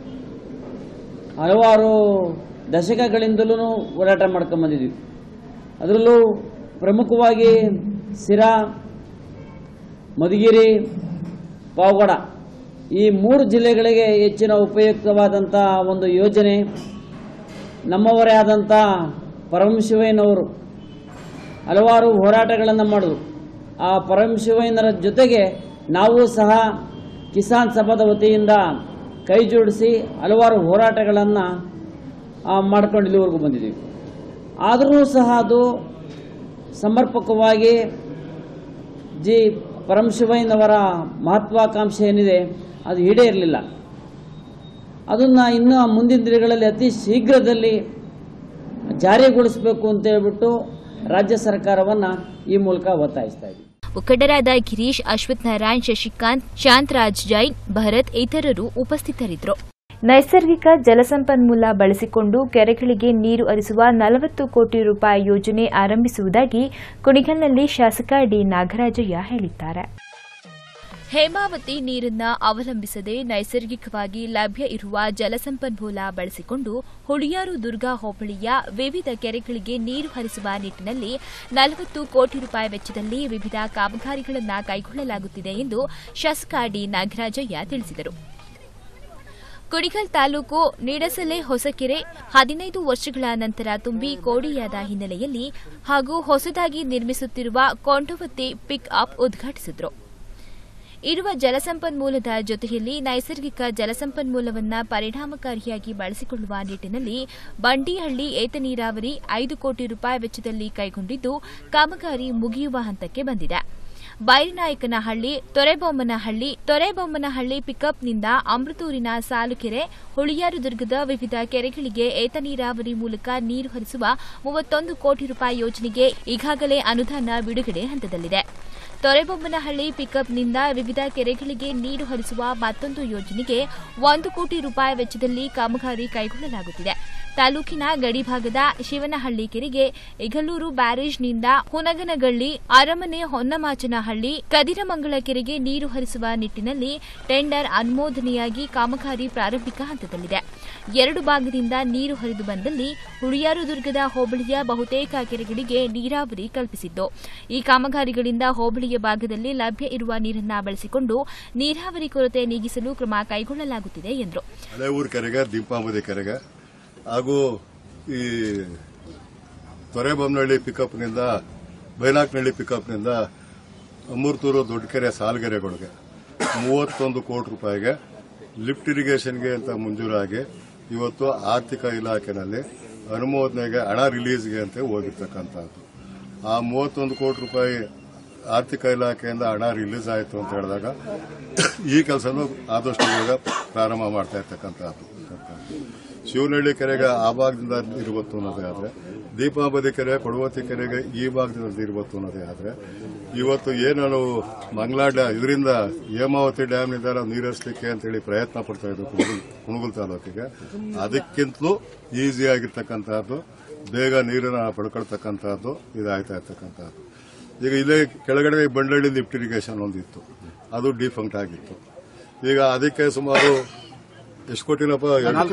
ಹಲವಾರು ದಶಕಗಳಿಂದಲೂ ಹೋರಾಟ ಮಾಡ್ಕೊಂಬಂದಿದ್ವಿ ಅದರಲ್ಲೂ ಪ್ರಮುಖವಾಗಿ ಸಿರಾ ಮಧುಗಿರಿ ಪಾವಗಡ ಈ ಮೂರು ಜಿಲ್ಲೆಗಳಿಗೆ ಹೆಚ್ಚಿನ ಉಪಯುಕ್ತವಾದಂಥ ಒಂದು ಯೋಜನೆ ನಮ್ಮವರೇ ಆದಂಥ ಪರಮಶಿವಯ್ಯನವರು ಹಲವಾರು ಹೋರಾಟಗಳನ್ನು ಮಾಡಿದ್ರು ಆ ಪರಮಶಿವಯ್ಯನರ ಜೊತೆಗೆ ನಾವು ಸಹ ಕಿಸಾನ್ ಸಭಾದ ವತಿಯಿಂದ ಕೈ ಜೋಡಿಸಿ ಹಲವಾರು ಹೋರಾಟಗಳನ್ನು ಮಾಡ್ಕೊಂಡು ಇಲ್ಲಿವರೆಗೂ ಬಂದಿದ್ದೀವಿ ಆದರೂ ಸಹ ಅದು ಸಮರ್ಪಕವಾಗಿ ಜಿ ಪರಮಶಿವಯ್ಯನವರ ಮಹತ್ವಾಕಾಂಕ್ಷೆ ಏನಿದೆ ಅದು ಈಡೇರಲಿಲ್ಲ ಅದನ್ನು ಇನ್ನು ಮುಂದಿನ ದಿನಗಳಲ್ಲಿ ಅತಿ ಶೀಘ್ರದಲ್ಲಿ ಜಾರಿಗೊಳಿಸಬೇಕು ಅಂತ ಹೇಳ್ಬಿಟ್ಟು ರಾಜ್ಯ ಸರ್ಕಾರವನ್ನು ಈ ಮೂಲಕ ಒತ್ತಾಯಿಸ್ತಾ ಇದ್ದೀವಿ ಮುಖಂಡರಾದ ಗಿರೀಶ್ ಅಶ್ವಥ್ ನಾರಾಯಣ್ ಶಶಿಕಾಂತ್ ಶಾಂತರಾಜ್ ಜೈನ್ ಭರತ್ ಇತರರು ಉಪಸ್ಥಿತರಿದ್ದರು ನೈಸರ್ಗಿಕ ಜಲಸಂಪನ್ಮೂಲ ಬಳಸಿಕೊಂಡು ಕೆರೆಗಳಿಗೆ ನೀರು ಹರಿಸುವ ನಲವತ್ತು ಕೋಟಿ ರೂಪಾಯಿ ಯೋಜನೆ ಆರಂಭಿಸುವುದಾಗಿ ಕುಣಿಗಲ್ನಲ್ಲಿ ಶಾಸಕ ಡಿ ನಾಗರಾಜಯ್ಯ ಹೇಳಿದ್ದಾರೆ ಹೇಮಾವತಿ ನೀರನ್ನ ಅವಲಂಬಿಸದೆ ನೈಸರ್ಗಿಕವಾಗಿ ಲಭ್ಯ ಇರುವ ಜಲಸಂಪನ್ಮೂಲ ಬಳಸಿಕೊಂಡು ಹುಳಿಯಾರು ದುರ್ಗಾ ಹೋಬಳಿಯ ವಿವಿಧ ಕೆರೆಗಳಿಗೆ ನೀರು ಹರಿಸುವ ನಿಟ್ಟಿನಲ್ಲಿ ನಲವತ್ತು ಕೋಟಿ ರೂಪಾಯಿ ವೆಚ್ಚದಲ್ಲಿ ವಿವಿಧ ಕಾಮಗಾರಿಗಳನ್ನು ಕೈಗೊಳ್ಳಲಾಗುತ್ತಿದೆ ಎಂದು ಶಾಸಕ ಡಿ ನಾಗರಾಜಯ್ಯ ತಿಳಿಸಿದರು ಕುಣಿಗಲ್ ತಾಲೂಕು ನಿಡಸಲೆ ಹೊಸಕೆರೆ ಹದಿನೈದು ವರ್ಷಗಳ ನಂತರ ತುಂಬಿ ಕೋಡಿಯಾದ ಹಿನ್ನೆಲೆಯಲ್ಲಿ ಹಾಗೂ ಹೊಸದಾಗಿ ನಿರ್ಮಿಸುತ್ತಿರುವ ಕೊಂಡವತ್ತಿ ಪಿಕ್ ಅಪ್ ಉದ್ಘಾಟಿಸಿದರು ಇರುವ ಜಲಸಂಪನ್ಮೂಲದ ಜೊತೆಯಲ್ಲಿ ನೈಸರ್ಗಿಕ ಜಲಸಂಪನ್ಮೂಲವನ್ನು ಪರಿಣಾಮಕಾರಿಯಾಗಿ ಬಳಸಿಕೊಳ್ಳುವ ನಿಟ್ಟಿನಲ್ಲಿ ಬಂಡಿಹಳ್ಳಿ ಏತ ನೀರಾವರಿ ಐದು ಕೋಟಿ ರೂಪಾಯಿ ವೆಚ್ಚದಲ್ಲಿ ಕೈಗೊಂಡಿದ್ದು ಕಾಮಗಾರಿ ಮುಗಿಯುವ ಹಂತಕ್ಕೆ ಬಂದಿದೆ ಬೈರನಾಯಕನಹಳ್ಳಿ ತೊರೆಬೊಮ್ಮನಹಳ್ಳಿ ತೊರೆಬೊಮ್ಮನಹಳ್ಳಿ ಪಿಕಪ್ನಿಂದ ಅಮೃತೂರಿನ ಸಾಲುಕೆರೆ ಹುಳಿಯಾರು ದುರ್ಗದ ವಿವಿಧ ಕೆರೆಗಳಿಗೆ ಏತ ನೀರಾವರಿ ಮೂಲಕ ನೀರು ಹರಿಸುವ ಮೂವತ್ತೊಂದು ಕೋಟಿ ರೂಪಾಯಿ ಯೋಜನೆಗೆ ಈಗಾಗಲೇ ಅನುದಾನ ಬಿಡುಗಡೆ ಹಂತದಲ್ಲಿದೆ ತೊರೆಬೊಮ್ಮನಹಳ್ಳಿ ಪಿಕಪ್ನಿಂದ ವಿವಿಧ ಕೆರೆಗಳಿಗೆ ನೀರು ಹರಿಸುವ ಮತ್ತೊಂದು ಯೋಜನೆಗೆ ಒಂದು ಕೋಟಿ ರೂಪಾಯಿ ವೆಚ್ಚದಲ್ಲಿ ಕಾಮಗಾರಿ ಕೈಗೊಳ್ಳಲಾಗುತ್ತಿದೆ ತಾಲೂಕಿನ ಗಡಿಭಾಗದ ಶಿವನಹಳ್ಳಿ ಕೆರೆಗೆ ಇಗಲೂರು ಬ್ಯಾರೇಜ್ನಿಂದ ಹುನಗನಗಳ್ಳಿ ಅರಮನೆ ಹೊನ್ನಮಾಚನಹಳ್ಳಿ ಕದಿರಮಂಗಲ ಕೆರೆಗೆ ನೀರು ಹರಿಸುವ ನಿಟ್ಟಿನಲ್ಲಿ ಟೆಂಡರ್ ಅನುಮೋದನೆಯಾಗಿ ಕಾಮಗಾರಿ ಪ್ರಾರಂಭಿಕ ಹಂತದಲ್ಲಿದೆ ಎರಡು ಭಾಗದಿಂದ ನೀರು ಹರಿದು ಬಂದಲ್ಲಿ ಹುಳಿಯಾರು ದುರ್ಗದ ಹೋಬಳಿಯ ಬಹುತೇಕ ಕೆರೆಗಳಿಗೆ ನೀರಾವರಿ ಕಲ್ಪಿಸಿದ್ದು ಈ ಕಾಮಗಾರಿಗಳಿಂದ ಹೋಬಳಿಯ ಭಾಗದಲ್ಲಿ ಲಭ್ಯ ಇರುವ ನೀರನ್ನ ಬಳಸಿಕೊಂಡು ನೀರಾವರಿ ಕೊರತೆ ನೀಗಿಸಲು ಕ್ರಮ ಕೈಗೊಳ್ಳಲಾಗುತ್ತಿದೆ ಎಂದರು ಹಳೆ ಊರು ಕೆರೆಗೆ ದೀಪಾಂಬುದಿ ಕೆರೆಗೆ ಹಾಗೂ ಈ ತೊರೆಬೊಮ್ಮನಹಳ್ಳಿ ಪಿಕಪ್ನಿಂದ ಬೈನಾಕ್ನಹಳ್ಳಿ ಪಿಕಪ್ನಿಂದ ಅಮೂರ್ತೂರು ದೊಡ್ಡಕೆರೆ ಸಾಲಗೆರೆಗಳಿಗೆ ಮೂವತ್ತೊಂದು ಕೋಟಿ ರೂಪಾಯಿಗೆ ಲಿಫ್ಟ್ ಇರಿಗೇಷನ್ಗೆ ಅಂತ ಮಂಜೂರಾಗಿ ಇವತ್ತು ಆರ್ಥಿಕ ಇಲಾಖೆನಲ್ಲಿ ಅನುಮೋದನೆಗೆ ಹಣ ರಿಲೀಸ್ಗೆ ಅಂತ ಹೋಗಿರ್ತಕ್ಕಂಥದ್ದು ಆ ಮೂವತ್ತೊಂದು ಕೋಟಿ ರೂಪಾಯಿ ಆರ್ಥಿಕ ಇಲಾಖೆಯಿಂದ ಹಣ ರಿಲೀಸ್ ಆಯಿತು ಅಂತ ಹೇಳಿದಾಗ ಈ ಕೆಲಸನೂ ಆದಷ್ಟು ಬೇಗ ಪ್ರಾರಂಭ ಮಾಡ್ತಾ ಇರ್ತಕ್ಕಂಥದ್ದು ಶಿವನಹಳ್ಳಿ ಕೆರೆಗೆ ಆ ಭಾಗದಿಂದ ನೀರು ಬಂತು ಅನ್ನೋದೇ ಆದರೆ ದೀಪಾವಳಿ ಕೆರೆ ಕೊಡವತಿ ಕೆರೆಗೆ ಈ ಭಾಗದಿಂದ ನೀರು ಬಂತು ಅನ್ನೋದೇ ಆದರೆ ಇವತ್ತು ಏನು ನಾವು ಮಂಗಳಾ ಡ್ಯಾ ಇದರಿಂದ ಹೇಮಾವತಿ ಡ್ಯಾಮ್ನಿಂದ ನಾವು ನೀರು ಹರಿಸಲಿಕ್ಕೆ ಅಂತೇಳಿ ಪ್ರಯತ್ನ ಪಡ್ತಾ ಇದ್ವಿ ಕುಣಗುಲ್ ಕುಣಗುಲ್ ತಾಲೂಕಿಗೆ ಅದಕ್ಕಿಂತಲೂ ಈಸಿ ಆಗಿರ್ತಕ್ಕಂಥದ್ದು ಬೇಗ ನೀರನ್ನು ಪಡ್ಕೊಳ್ತಕ್ಕಂಥದ್ದು ಇದಾಗ್ತಾ ಇರ್ತಕ್ಕಂಥದ್ದು ಈಗ ಇಲ್ಲೇ ಕೆಳಗಡೆ ಬಂಡಳ್ಳಿ ಲಿಫ್ಟ್ ಇರಿಗೇಷನ್ ಒಂದಿತ್ತು ಅದು ಡಿಫಂಕ್ಟ್ ಆಗಿತ್ತು ಈಗ ಅದಕ್ಕೆ ಸುಮಾರು ಎಷ್ಟು ಕೋಟಿನಪ್ಪ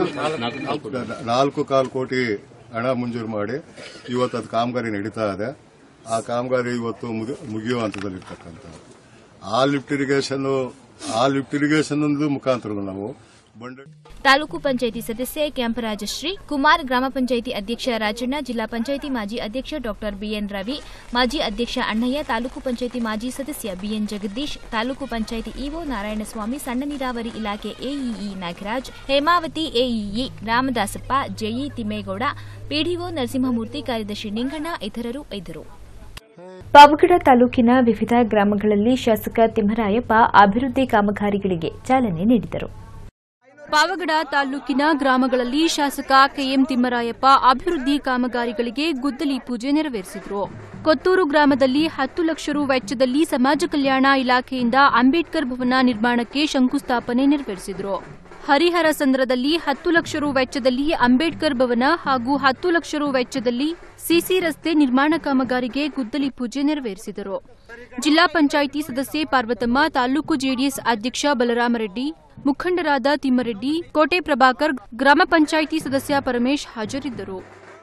ನಾಲ್ಕು ಕಾಲು ಕೋಟಿ ಹಣ ಮಂಜೂರು ಮಾಡಿ ಇವತ್ತು ಅದು ಕಾಮಗಾರಿ ನಡೀತಾ ಇದೆ ಆ ಕಾಮಗಾರಿ ಇವತ್ತು ಮುಗಿ- ಮುಗಿಯುವ ಹಂತದಲ್ಲಿರ್ತಕ್ಕಂಥದ್ದು ಆ ಲಿಫ್ಟ್ ಇರಿಗೇಷನ್ ಆ ಲಿಫ್ಟ್ ಇರಿಗೇಷನ್ ಮುಖಾಂತರ ನಾವು ಬಂಡಳ್ಳಿ ತಾಲೂಕು ಪಂಚಾಯಿತಿ ಸದಸ್ಯೆ ಕ್ಯಾಂಪರಾಜಶ್ರೀ ಕುಮಾರ್ ಗ್ರಾಮ ಪಂಚಾಯಿತಿ ಅಧ್ಯಕ್ಷ ರಾಜಣ್ಣ ಜಿಲ್ಲಾ ಪಂಚಾಯಿತಿ ಮಾಜಿ ಅಧ್ಯಕ್ಷ ಡಾಕ್ಟರ್ ಬಿಎನ್ ರವಿ ಮಾಜಿ ಅಧ್ಯಕ್ಷ ಅಣ್ಣಯ್ಯ ತಾಲೂಕು ಪಂಚಾಯಿತಿ ಮಾಜಿ ಸದಸ್ಯ ಬಿಎನ್ ಜಗದೀಶ್ ತಾಲೂಕು ಪಂಚಾಯಿತಿ ಇಒ ನಾರಾಯಣಸ್ವಾಮಿ ಸಣ್ಣ ನೀರಾವರಿ ಇಲಾಖೆ AEE Nagaraj Hemavathi AEE Ramadasappa JE Thimmegowda PDO Narasimhamurthy ಕಾರ್ಯದರ್ಶಿ ನಿಂಗಣ್ಣ ಇತರರು ಇದ್ದರು ಪಾವಗಡ ತಾಲೂಕಿನ ವಿವಿಧ ಗ್ರಾಮಗಳಲ್ಲಿ ಶಾಸಕ ತಿಮ್ಮರಾಯಪ್ಪ ಅಭಿವೃದ್ಧಿ ಕಾಮಗಾರಿಗಳಿಗೆ ಚಾಲನೆ ನೀಡಿದರು ಪಾವಗಡ ತಾಲೂಕಿನ ಗ್ರಾಮಗಳಲ್ಲಿ ಶಾಸಕ ಕೆಎಂ ತಿಮ್ಮರಾಯಪ್ಪ ಅಭಿವೃದ್ಧಿ ಕಾಮಗಾರಿಗಳಿಗೆ ಗುದ್ದಲಿ ಪೂಜೆ ನೆರವೇರಿಸಿದರು ಕೊತ್ತೂರು ಗ್ರಾಮದಲ್ಲಿ ಹತ್ತು ಲಕ್ಷ ರು ವೆಚ್ಚದಲ್ಲಿ ಸಮಾಜ ಕಲ್ಯಾಣ ಇಲಾಖೆಯಿಂದ ಅಂಬೇಡ್ಕರ್ ಭವನ ನಿರ್ಮಾಣಕ್ಕೆ ಶಂಕುಸ್ಥಾಪನೆ ನೆರವೇರಿಸಿದರು ಹರಿಹರ ಸಂದ್ರದಲ್ಲಿ ಹತ್ತು ಲಕ್ಷ ರು ವೆಚ್ಚದಲ್ಲಿ ಅಂಬೇಡ್ಕರ್ ಭವನ ಹಾಗೂ ಹತ್ತು ಲಕ್ಷ ರು ವೆಚ್ಚದಲ್ಲಿ ಸಿಸಿ ರಸ್ತೆ ನಿರ್ಮಾಣ ಕಾಮಗಾರಿಗೆ ಗುದ್ದಲಿ ಪೂಜೆ ನೆರವೇರಿಸಿದರು ಜಿಲ್ಲಾ ಪಂಚಾಯಿತಿ ಸದಸ್ಯೆ ಪಾರ್ವತಮ್ಮ ತಾಲೂಕು ಜೆಡಿಎಸ್ ಅಧ್ಯಕ್ಷ ಬಲರಾಮರೆಡ್ಡಿ ಮುಖಂಡರಾದ ತಿಮ್ಮರೆಡ್ಡಿ ಕೋಟೆ ಪ್ರಭಾಕರ್ ಗ್ರಾಮ ಪಂಚಾಯಿತಿ ಸದಸ್ಯ ಪರಮೇಶ್ ಹಾಜರಿದ್ದರು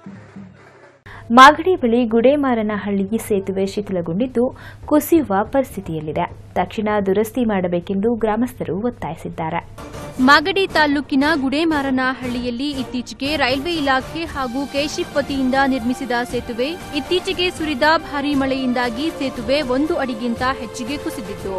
ಮಾಗಡಿ ಬಳಿ ಗುಡೇಮಾರನಹಳ್ಳಿ ಸೇತುವೆ ಶಿಥಿಲಗೊಂಡಿದ್ದು ಕುಸಿಯುವ ಪರಿಸ್ಥಿತಿಯಲ್ಲಿದೆ ತಕ್ಷಣ ದುರಸ್ತಿ ಮಾಡಬೇಕೆಂದು ಗ್ರಾಮಸ್ಥರು ಒತ್ತಾಯಿಸಿದ್ದಾರೆ ಮಾಗಡಿ ತಾಲೂಕಿನ ಗುಡೇಮಾರನಹಳ್ಳಿಯಲ್ಲಿ ಇತ್ತೀಚೆಗೆ ರೈಲ್ವೆ ಇಲಾಖೆ ಹಾಗೂ ಕೆಶಿಪ್ ವತಿಯಿಂದ ನಿರ್ಮಿಸಿದ ಸೇತುವೆ ಇತ್ತೀಚೆಗೆ ಸುರಿದ ಭಾರೀ ಮಳೆಯಿಂದಾಗಿ ಸೇತುವೆ ಒಂದು ಅಡಿಗಿಂತ ಹೆಚ್ಚಿಗೆ ಕುಸಿದಿದ್ದು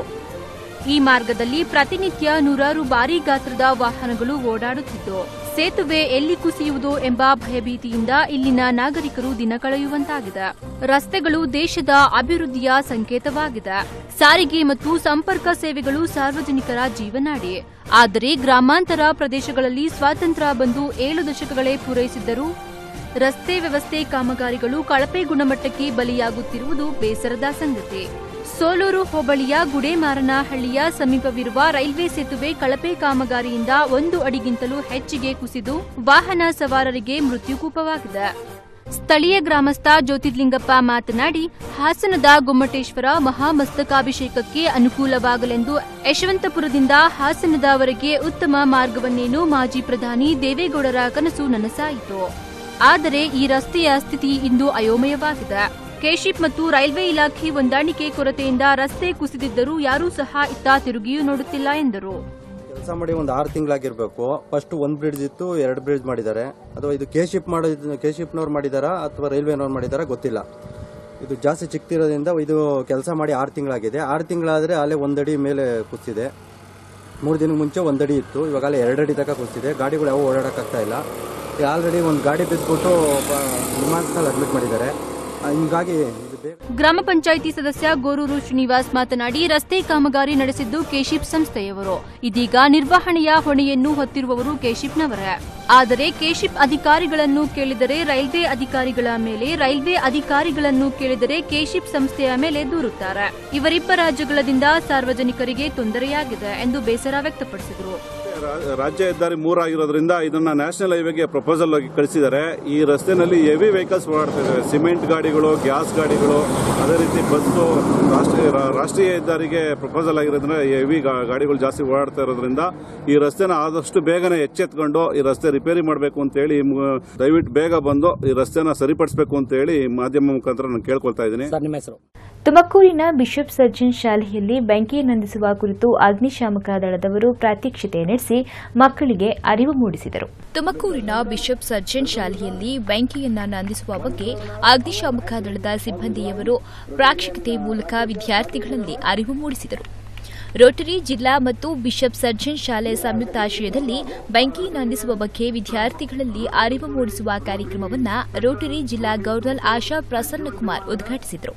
ಈ ಮಾರ್ಗದಲ್ಲಿ ಪ್ರತಿನಿತ್ಯ ನೂರಾರು ಭಾರೀ ಗಾತ್ರದ ವಾಹನಗಳು ಓಡಾಡುತ್ತಿದ್ದು ಸೇತುವೆ ಎಲ್ಲಿ ಕುಸಿಯುವುದು ಎಂಬ ಭಯಭೀತಿಯಿಂದ ಇಲ್ಲಿನ ನಾಗರಿಕರು ದಿನ ಕಳೆಯುವಂತಾಗಿದೆ ರಸ್ತೆಗಳು ದೇಶದ ಅಭಿವೃದ್ಧಿಯ ಸಂಕೇತವಾಗಿದೆ ಸಾರಿಗೆ ಮತ್ತು ಸಂಪರ್ಕ ಸೇವೆಗಳು ಸಾರ್ವಜನಿಕರ ಜೀವನಾಡಿ ಆದರೆ ಗ್ರಾಮಾಂತರ ಪ್ರದೇಶಗಳಲ್ಲಿ ಸ್ವಾತಂತ್ರ್ಯ ಬಂದು ಏಳು ದಶಕಗಳೇ ಪೂರೈಸಿದ್ದರೂ ರಸ್ತೆ ವ್ಯವಸ್ಥೆ ಕಾಮಗಾರಿಗಳು ಕಳಪೆ ಗುಣಮಟ್ಟಕ್ಕೆ ಬಲಿಯಾಗುತ್ತಿರುವುದು ಬೇಸರದ ಸಂಗತಿ ಸೋಲೂರು ಹೋಬಳಿಯ ಗುಡೇಮಾರನಹಳ್ಳಿಯ ಸಮೀಪವಿರುವ ರೈಲ್ವೆ ಸೇತುವೆ ಕಳಪೆ ಕಾಮಗಾರಿಯಿಂದ ಒಂದು ಅಡಿಗಿಂತಲೂ ಹೆಚ್ಚಿಗೆ ಕುಸಿದು ವಾಹನ ಸವಾರರಿಗೆ ಮೃತ್ಯುಕೂಪವಾಗಿದೆ ಸ್ಥಳೀಯ ಗ್ರಾಮಸ್ಥ ಜ್ಯೋತಿರ್ಲಿಂಗಪ್ಪ ಮಾತನಾಡಿ ಹಾಸನದ ಗೊಮ್ಮಟೇಶ್ವರ ಮಹಾಮಸ್ತಕಾಭಿಷೇಕಕ್ಕೆ ಅನುಕೂಲವಾಗಲೆಂದು ಯಶವಂತಪುರದಿಂದ ಹಾಸನದವರೆಗೆ ಉತ್ತಮ ಮಾರ್ಗವನ್ನೇನು ಮಾಜಿ ಪ್ರಧಾನಿ ದೇವೇಗೌಡರ ಕನಸು ನನಸಾಯಿತು ಆದರೆ ಈ ರಸ್ತೆಯ ಸ್ಥಿತಿ ಇಂದು ಅಯೋಮಯವಾಗಿದೆ ಕೆಶಿಪ್ ಮತ್ತು ರೈಲ್ವೆ ಇಲಾಖೆ ಹೊಂದಾಣಿಕೆ ಕೊರತೆಯಿಂದ ರಸ್ತೆ ಕುಸಿದಿದ್ದರೂ ಯಾರೂ ಸಹ ಇತ್ತ ತಿರುಗಿಯೂ ನೋಡುತ್ತಿಲ್ಲ ಎಂದರು ಕೆಲಸ ಮಾಡಿ ಒಂದು ಆರು ತಿಂಗಳಾಗಿರ್ಬೇಕು ಫಸ್ಟ್ ಒಂದ್ ಬ್ರಿಡ್ಜ್ ಇತ್ತು ಎರಡು ಬ್ರಿಡ್ಜ್ ಮಾಡಿದ್ದಾರೆ ಅಥವಾ ಇದು ಕೆ ಶಿಪ್ ಮಾಡಿದ ಕೆ ಶಿಪ್ನವ್ರು ಮಾಡಿದಾರಾ ಅಥವಾ ರೈಲ್ವೆನವ್ರು ಮಾಡಿದಾರಾ ಗೊತ್ತಿಲ್ಲ ಇದು ಜಾಸ್ತಿ ಚಿಕ್ತಿರೋದ್ರಿಂದ ಇದು ಕೆಲಸ ಮಾಡಿ ಆರು ತಿಂಗಳಾಗಿದೆ ಆರು ತಿಂಗಳಾದ್ರೆ ಅಲ್ಲೇ ಒಂದಡಿ ಮೇಲೆ ಕುಸಿದೆ ಮೂರು ದಿನಕ್ಕೆ ಮುಂಚೆ ಒಂದಡಿ ಇತ್ತು ಇವಾಗಲೇ ಎರಡಡಿ ತನಕ ಕುಸಿದೆ ಗಾಡಿಗಳು ಯಾವ ಓಡಾಡಕ್ಕಾಗ್ತಾ ಇಲ್ಲ ಆಲ್ರೆಡಿ ಒಂದು ಗಾಡಿ ಬಿದ್ದುಬಿಟ್ಟು ನಿಮಾನ್ಸ್ನಲ್ಲಿ ಅಡ್ಮಿಟ್ ಮಾಡಿದ್ದಾರೆ ಆ, ಹಿಂಗಾಗಿ ಇದು ಬೇಗ ಗ್ರಾಮ ಪಂಚಾಯಿತಿ ಸದಸ್ಯ ಗೋರೂರು ಶ್ರೀನಿವಾಸ್ ಮಾತನಾಡಿ ರಸ್ತೆ ಕಾಮಗಾರಿ ನಡೆಸಿದ್ದು ಕೆಶಿಪ್ ಸಂಸ್ಥೆಯವರು ಇದೀಗ ನಿರ್ವಹಣೆಯ ಹೊಣೆಯನ್ನು ಹೊತ್ತಿರುವವರು ಕೆಶಿಪ್ನವರೇ ಆದರೆ ಕೆಶಿಪ್ ಅಧಿಕಾರಿಗಳನ್ನು ಕೇಳಿದರೆ ರೈಲ್ವೆ ಅಧಿಕಾರಿಗಳ ಮೇಲೆ ರೈಲ್ವೆ ಅಧಿಕಾರಿಗಳನ್ನು ಕೇಳಿದರೆ ಕೆಶಿಪ್ ಸಂಸ್ಥೆಯ ಮೇಲೆ ದೂರುತ್ತಾರೆ ಇವರಿಬ್ಬರ ಜಗಳದಿಂದ ಸಾರ್ವಜನಿಕರಿಗೆ ತೊಂದರೆಯಾಗಿದೆ ಎಂದು ಬೇಸರ ವ್ಯಕ್ತಪಡಿಸಿದರು ರಾ- ರಾಜ್ಯ ಹೆದ್ದಾರಿ ಮೂರಾಗಿರೋದ್ರಿಂದ ಇದನ್ನ ನ್ಯಾಷನಲ್ ಹೈವೇಗೆ ಪ್ರಪೋಸಲ್ ಆಗಿ ಕಳಿಸಿದ್ದಾರೆ ಈ ರಸ್ತೆನಲ್ಲಿ ಹೆವಿ ವೆಹಿಕಲ್ಸ್ ಓಡಾಡ್ತಾ ಇದಾವೆ ಸಿಮೆಂಟ್ ಗಾಡಿಗಳು ಗ್ಯಾಸ್ ಗಾಡಿಗಳು ಅದೇ ರೀತಿ ಬಸ್ಸು ರಾಷ್ಟ್ರೀಯ ರಾ- ರಾಷ್ಟ್ರೀಯ ಹೆದ್ದಾರಿಗೆ ಪ್ರಪೋಸಲ್ ಆಗಿರೋದ್ರಿಂದ ಹೆವಿ ಗಾಡಿಗಳು ಜಾಸ್ತಿ ಓಡಾಡ್ತಾ ಇರೋದ್ರಿಂದ ಈ ರಸ್ತೆನ ಆದಷ್ಟು ಬೇಗನೆ ಎಚ್ಚೆತ್ಕೊಂಡು ಈ ರಸ್ತೆ ರಿಪೇರಿ ಮಾಡಬೇಕು ಅಂತ ಹೇಳಿ ಮ್- ದಯವಿಟ್ಟು ಬೇಗ ಬಂದು ಈ ರಸ್ತೆನ ಸರಿಪಡಿಸಬೇಕು ಅಂತ ಹೇಳಿ ಮಾಧ್ಯಮ ಮುಖಾಂತರ ನಾನು ಕೇಳ್ಕೊಳ್ತಾ ಇದ್ದೀನಿ ನಿಮ್ಮ ಹೆಸರು ತುಮಕೂರಿನ ಬಿಷಪ್ ಸರ್ಜನ್ ಶಾಲೆಯಲ್ಲಿ ಬೆಂಕಿ ನಂದಿಸುವ ಕುರಿತು ಅಗ್ನಿಶಾಮಕ ದಳದವರು ಪ್ರಾತ್ಯಕ್ಷಿತೆ ನಡೆಸಿ ಮಕ್ಕಳಿಗೆ ಅರಿವು ಮೂಡಿಸಿದರು ತುಮಕೂರಿನ ಬಿಷಪ್ ಸರ್ಜನ್ ಶಾಲೆಯಲ್ಲಿ ಬೆಂಕಿಯನ್ನ ನಂದಿಸುವ ಬಗ್ಗೆ ಅಗ್ನಿಶಾಮಕ ದಳದ ಸಿಬ್ಬಂದಿಯವರು ಪ್ರಾಕ್ಷಿಕತೆ ಮೂಲಕ ವಿದ್ಯಾರ್ಥಿಗಳಲ್ಲಿ ಅರಿವು ಮೂಡಿಸಿದರು ರೋಟರಿ ಜಿಲ್ಲಾ ಮತ್ತು ಬಿಷಪ್ ಸರ್ಜನ್ ಶಾಲೆ ಸಂಯುಕ್ತಾಶ್ರಯದಲ್ಲಿ ಬೆಂಕಿ ನಂದಿಸುವ ಬಗ್ಗೆ ವಿದ್ಯಾರ್ಥಿಗಳಲ್ಲಿ ಅರಿವು ಮೂಡಿಸುವ ಕಾರ್ಯಕ್ರಮವನ್ನು ರೋಟರಿ ಜಿಲ್ಲಾ ಗೌರ್ನಲ್ ಆಶಾ ಪ್ರಸನ್ನಕುಮಾರ್ ಉದ್ಘಾಟಿಸಿದರು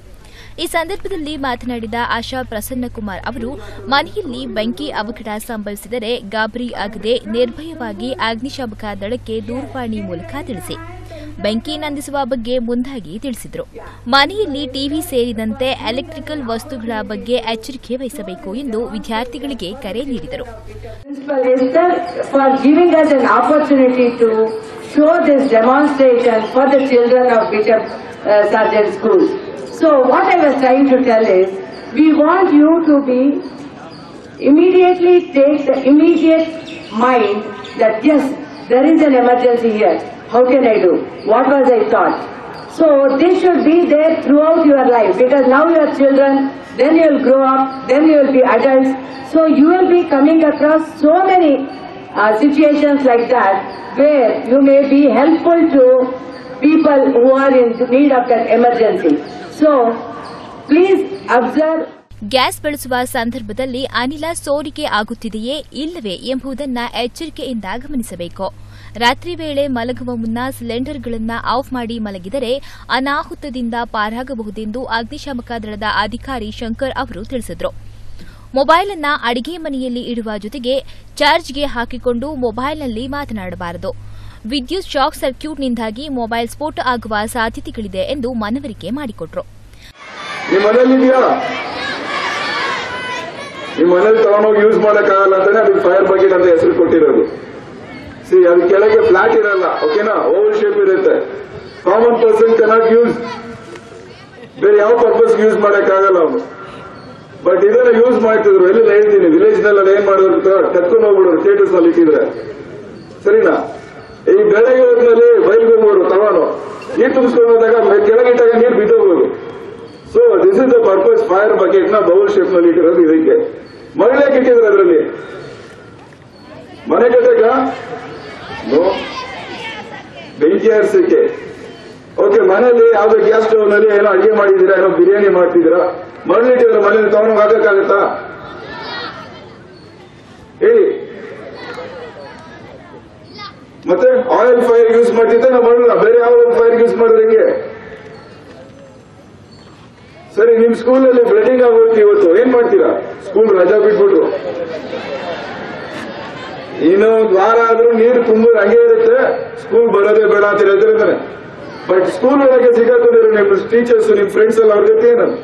ಈ ಸಂದರ್ಭದಲ್ಲಿ ಮಾತನಾಡಿದ ಆಶಾ ಪ್ರಸನ್ನಕುಮಾರ್ ಅವರು ಮನೆಯಲ್ಲಿ ಬೆಂಕಿ ಅವಘಡ ಸಂಭವಿಸಿದರೆ ಗಾಬರಿ ಆಗದೆ ನಿರ್ಭಯವಾಗಿ ಅಗ್ನಿಶಾಮಕ ದಳಕ್ಕೆ ದೂರವಾಣಿ ಮೂಲಕ ತಿಳಿಸಿ ಬೆಂಕಿ ನಂದಿಸುವ ಬಗ್ಗೆ ಮುಂದಾಗಿ ತಿಳಿಸಿದರು ಮನೆಯಲ್ಲಿ ಟಿವಿ ಸೇರಿದಂತೆ ಎಲೆಕ್ಟ್ರಿಕಲ್ ವಸ್ತುಗಳ ಬಗ್ಗೆ ಎಚ್ಚರಿಕೆ ವಹಿಸಬೇಕು ಎಂದು ವಿದ್ಯಾರ್ಥಿಗಳಿಗೆ ಕರೆ ನೀಡಿದರು Principal Esther for giving us an opportunity to show this demonstration for the children of Bishop uh, Sargent School. So what I was trying to tell is, we want you to be immediately take the immediate mind that yes, there is an emergency here. How can I do? What was I taught? So this should be there throughout your life because now you are children, then you will grow up, then you will be adults. So you will be coming across so many uh, situations like that where you may be helpful to people who are in need of an emergency. So please observe gas ಬಳಸುವ ಸಂದರ್ಭದಲ್ಲಿ ಅನಿಲ ಸೋರಿಕೆ ಆಗುತ್ತಿದೆಯೇ ಇಲ್ಲವೇ ಎಂಬುದನ್ನ ಎಚ್ಚರಿಕೆಯಿಂದ ಗಮನಿಸಬೇಕು ರಾತ್ರಿ ವೇಳೆ ಮಲಗುವ ಮುನ್ನ ಸಿಲಿಂಡರ್ಗಳನ್ನು ಆಫ್ ಮಾಡಿ ಮಲಗಿದರೆ ಅನಾಹುತದಿಂದ ಪಾರಾಗಬಹುದೆಂದು ಅಗ್ನಿಶಾಮಕ ದಳದ ಅಧಿಕಾರಿ ಶಂಕರ್ ಅವರು ತಿಳಿಸಿದರು ಮೊಬೈಲ್ ಅನ್ನ ಅಡಿಗೆ ಮನೆಯಲ್ಲಿ ಇಡುವ ಜೊತೆಗೆ ಚಾರ್ಜ್ಗೆ ಹಾಕಿಕೊಂಡು ಮೊಬೈಲ್ನಲ್ಲಿ ಮಾತನಾಡಬಾರದು ವಿದ್ಯುತ್ ಶಾಕ್ ಸರ್ಕ್ಯೂಟ್ನಿಂದಾಗಿ ಮೊಬೈಲ್ ಸ್ಫೋಟ ಆಗುವ ಸಾಧ್ಯತೆಗಳಿದೆ ಎಂದು ಮನವರಿಕೆ ಮಾಡಿಕೊಟ್ರು ನಿಮ್ ಮನೇಲಿ ಇದೆಯಾ ನಿಮ್ ಮನೇಲಿ ತಗೊಂಡೋಗಿ ಯೂಸ್ ಮಾಡಕ್ಕಾಗಲ್ಲ ಅಂತಾನೆ ಅದಕ್ಕೆ ಫೈರ್ ಬಕೆಟ್ ಅಂತ ಹೆಸರು ಕೊಟ್ಟಿರೋದು ಸಿ ಅದ್ರ ಕೆಳಗೆ ಫ್ಲಾಟ್ ಇರಲ್ಲ ಓಕೆನಾ ಓವರ್ ಶೇಪ್ ಇರುತ್ತೆ ಕಾಮನ್ ಪರ್ಸನ್ ಕೆನಾಟ್ ಯೂಸ್ ಬೇರೆ ಯಾವ ಪರ್ಪಸ್ ಯೂಸ್ ಮಾಡಕ್ಕಾಗಲ್ಲ ಅವನು ಬಟ್ ಇದನ್ನ ಯೂಸ್ ಮಾಡ್ತಿದ್ರು ಎಲ್ಲಿ ಹೇಳ್ತೀನಿ ವಿಲೇಜ್ ನಲ್ಲಿ ಏನ್ ಮಾಡೋರು ಕತ್ಕೊಂಡು ಹೋಗ್ಬಿಡೋರು ಸ್ಟೇಟಸ್ ನಲ್ಲಿ ಇಟ್ಟಿದ್ರೆ ಸರಿನಾ ಈ ಬೆಳಗ್ಗೆ ಹೊತ್ತಿನಲ್ಲಿ ಬಯಲ್ಗೆ ಹೋಗ್ಬೋದು ತಗೊಂಡು ನೀರು ತುಂಬಿಸ್ಕೊಂಡು ಹೋದಾಗ ಮೆ- ಕೆಳಗಿಟ್ಟಾಗ ನೀರು ಬಿದ್ದೋಗ್ಬೋದು so this is the purpose fire bucket ನ ಬೌಲ್ ಶೇಪ್ ನಲ್ಲಿ ಇಟ್ಟಿರೋದು ಇದಕ್ಕೆ ಮಹಿಳೆಗೆ ಇಟ್ಟಿದ್ರು ಅದರಲ್ಲಿ ಮನೆ ಕಟ್ಟಕ ನೋ ಬೆಂಕಿ ಹರಿಸಕ್ಕೆ ಓಕೆ ಮನೆಯಲ್ಲಿ ಯಾವ್ದೋ ಗ್ಯಾಸ್ ಸ್ಟವ್ ನಲ್ಲಿ ಏನೋ ಅಡಿಗೆ ಮಾಡಿದೀರಾ ಏನೋ ಬಿರಿಯಾನಿ ಮಾಡ್ತಿದ್ದೀರಾ ಮರಳಿಟ್ಟಿದ್ರೆ ಮನೇಲಿ ತಗೊಂಡು ಹಾಕಕ್ಕಾಗತ್ತಾ ಹೇಳಿ ಮತ್ತೆ ಆಯಿಲ್ ಫೈರ್ ಯೂಸ್ ಮಾಡ್ತಿದ್ದೆ ನಾವು ಮಾಡಲ್ಲ ಬೇರೆ ಯಾವ ಫೈರ್ ಯೂಸ್ ಮಾಡಿದ್ರೆ ಹೆಂಗೆ ಸರಿ ನಿಮ್ ಸ್ಕೂಲಲ್ಲಿ ಬ್ಲಡಿಂಗ್ ಆಗೋಯ್ತು ಇವತ್ತು ಏನ್ ಮಾಡ್ತೀರಾ ಸ್ಕೂಲ್ ರಜಾ ಬಿಟ್ಬಿಟ್ರು ಇನ್ನು ಒಂದು ವಾರ ಆದ್ರೂ ನೀರು ತುಂಬ ಹಂಗೆ ಇರುತ್ತೆ ಸ್ಕೂಲ್ ಬರೋದೇ ಬೇಡ ಅಂತ ಹೇಳ್ತಿರ್ತಾರೆ ಬಟ್ ಸ್ಕೂಲ್ ಒಳಗೆ ಸಿಗಾಕೊಂಡಿರೋ ನಿಮ್ ಟೀಚರ್ಸ್ ನಿಮ್ ಫ್ರೆಂಡ್ಸ್ ಎಲ್ಲ ಅವ್ರ ಜೊತೆ ಏನು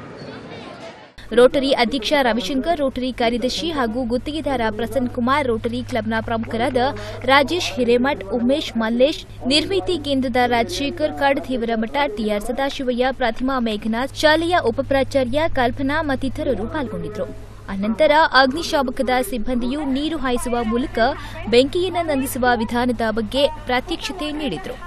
ರೋಟರಿ ಅಧ್ಯಕ್ಷ ರವಿಶಂಕರ್ ರೋಟರಿ ಕಾರ್ಯದರ್ಶಿ ಹಾಗೂ ಗುತ್ತಿಗೆದಾರ ಪ್ರಸನ್ನ ಕುಮಾರ್ ರೋಟರಿ ಕ್ಲಬ್ನ ಪ್ರಮುಖರಾದ ರಾಜೇಶ್ ಹಿರೇಮಠ್ ಉಮೇಶ್ ಮಲ್ಲೇಶ್ ನಿರ್ಮಿತಿ ಕೇಂದ್ರದ ರಾಜಶೇಖರ್ ಕಾಡದೇವರ ಮಠ ಟಿಆರ್ ಸದಾಶಿವಯ್ಯ ಪ್ರತಿಮಾ ಮೇಘನಾಥ್ ಶಾಲೆಯ ಉಪಪ್ರಾಚಾರ್ಯ ಕಲ್ಪನಾ ಮತ್ತಿತರರು ಪಾಲ್ಗೊಂಡಿದ್ದರು ಅನಂತರ ಅಗ್ನಿಶಾಮಕದ ಸಿಬ್ಬಂದಿಯು ನೀರು ಹಾಯಿಸುವ ಮೂಲಕ ಬೆಂಕಿಯನ್ನು ನಂದಿಸುವ ವಿಧಾನದ ಬಗ್ಗೆ ಪ್ರಾತ್ಯಕ್ಷಿತೆ ನೀಡಿದರು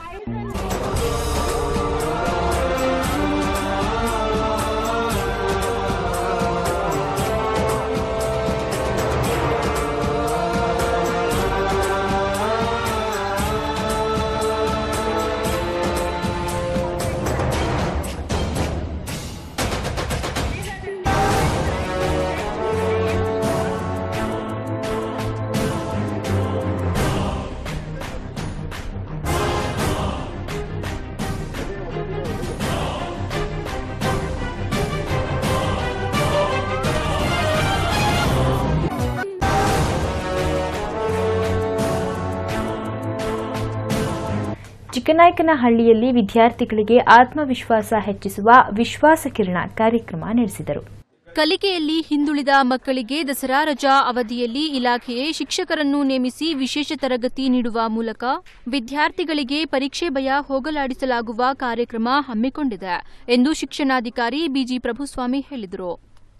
ಚಿಕ್ಕನಾಯಕನಹಳ್ಳಿಯಲ್ಲಿ ವಿದ್ಯಾರ್ಥಿಗಳಿಗೆ ಆತ್ಮವಿಶ್ವಾಸ ಹೆಚ್ಚಿಸುವ ವಿಶ್ವಾಸ ಕಿರಣ ಕಾರ್ಯಕ್ರಮ ನಡೆಸಿದರು ಕಲಿಕೆಯಲ್ಲಿ ಹಿಂದುಳಿದ ಮಕ್ಕಳಿಗೆ ದಸರಾ ರಜಾ ಅವಧಿಯಲ್ಲಿ ಇಲಾಖೆಯೇ ಶಿಕ್ಷಕರನ್ನು ನೇಮಿಸಿ ವಿಶೇಷ ತರಗತಿ ನೀಡುವ ಮೂಲಕ ವಿದ್ಯಾರ್ಥಿಗಳಿಗೆ ಪರೀಕ್ಷೆ ಭಯ ಹೋಗಲಾಡಿಸಲಾಗುವ ಕಾರ್ಯಕ್ರಮ ಹಮ್ಮಿಕೊಂಡಿದೆ ಎಂದು ಶಿಕ್ಷಣಾಧಿಕಾರಿ ಬಿಜಿ ಪ್ರಭುಸ್ವಾಮಿ ಹೇಳಿದರು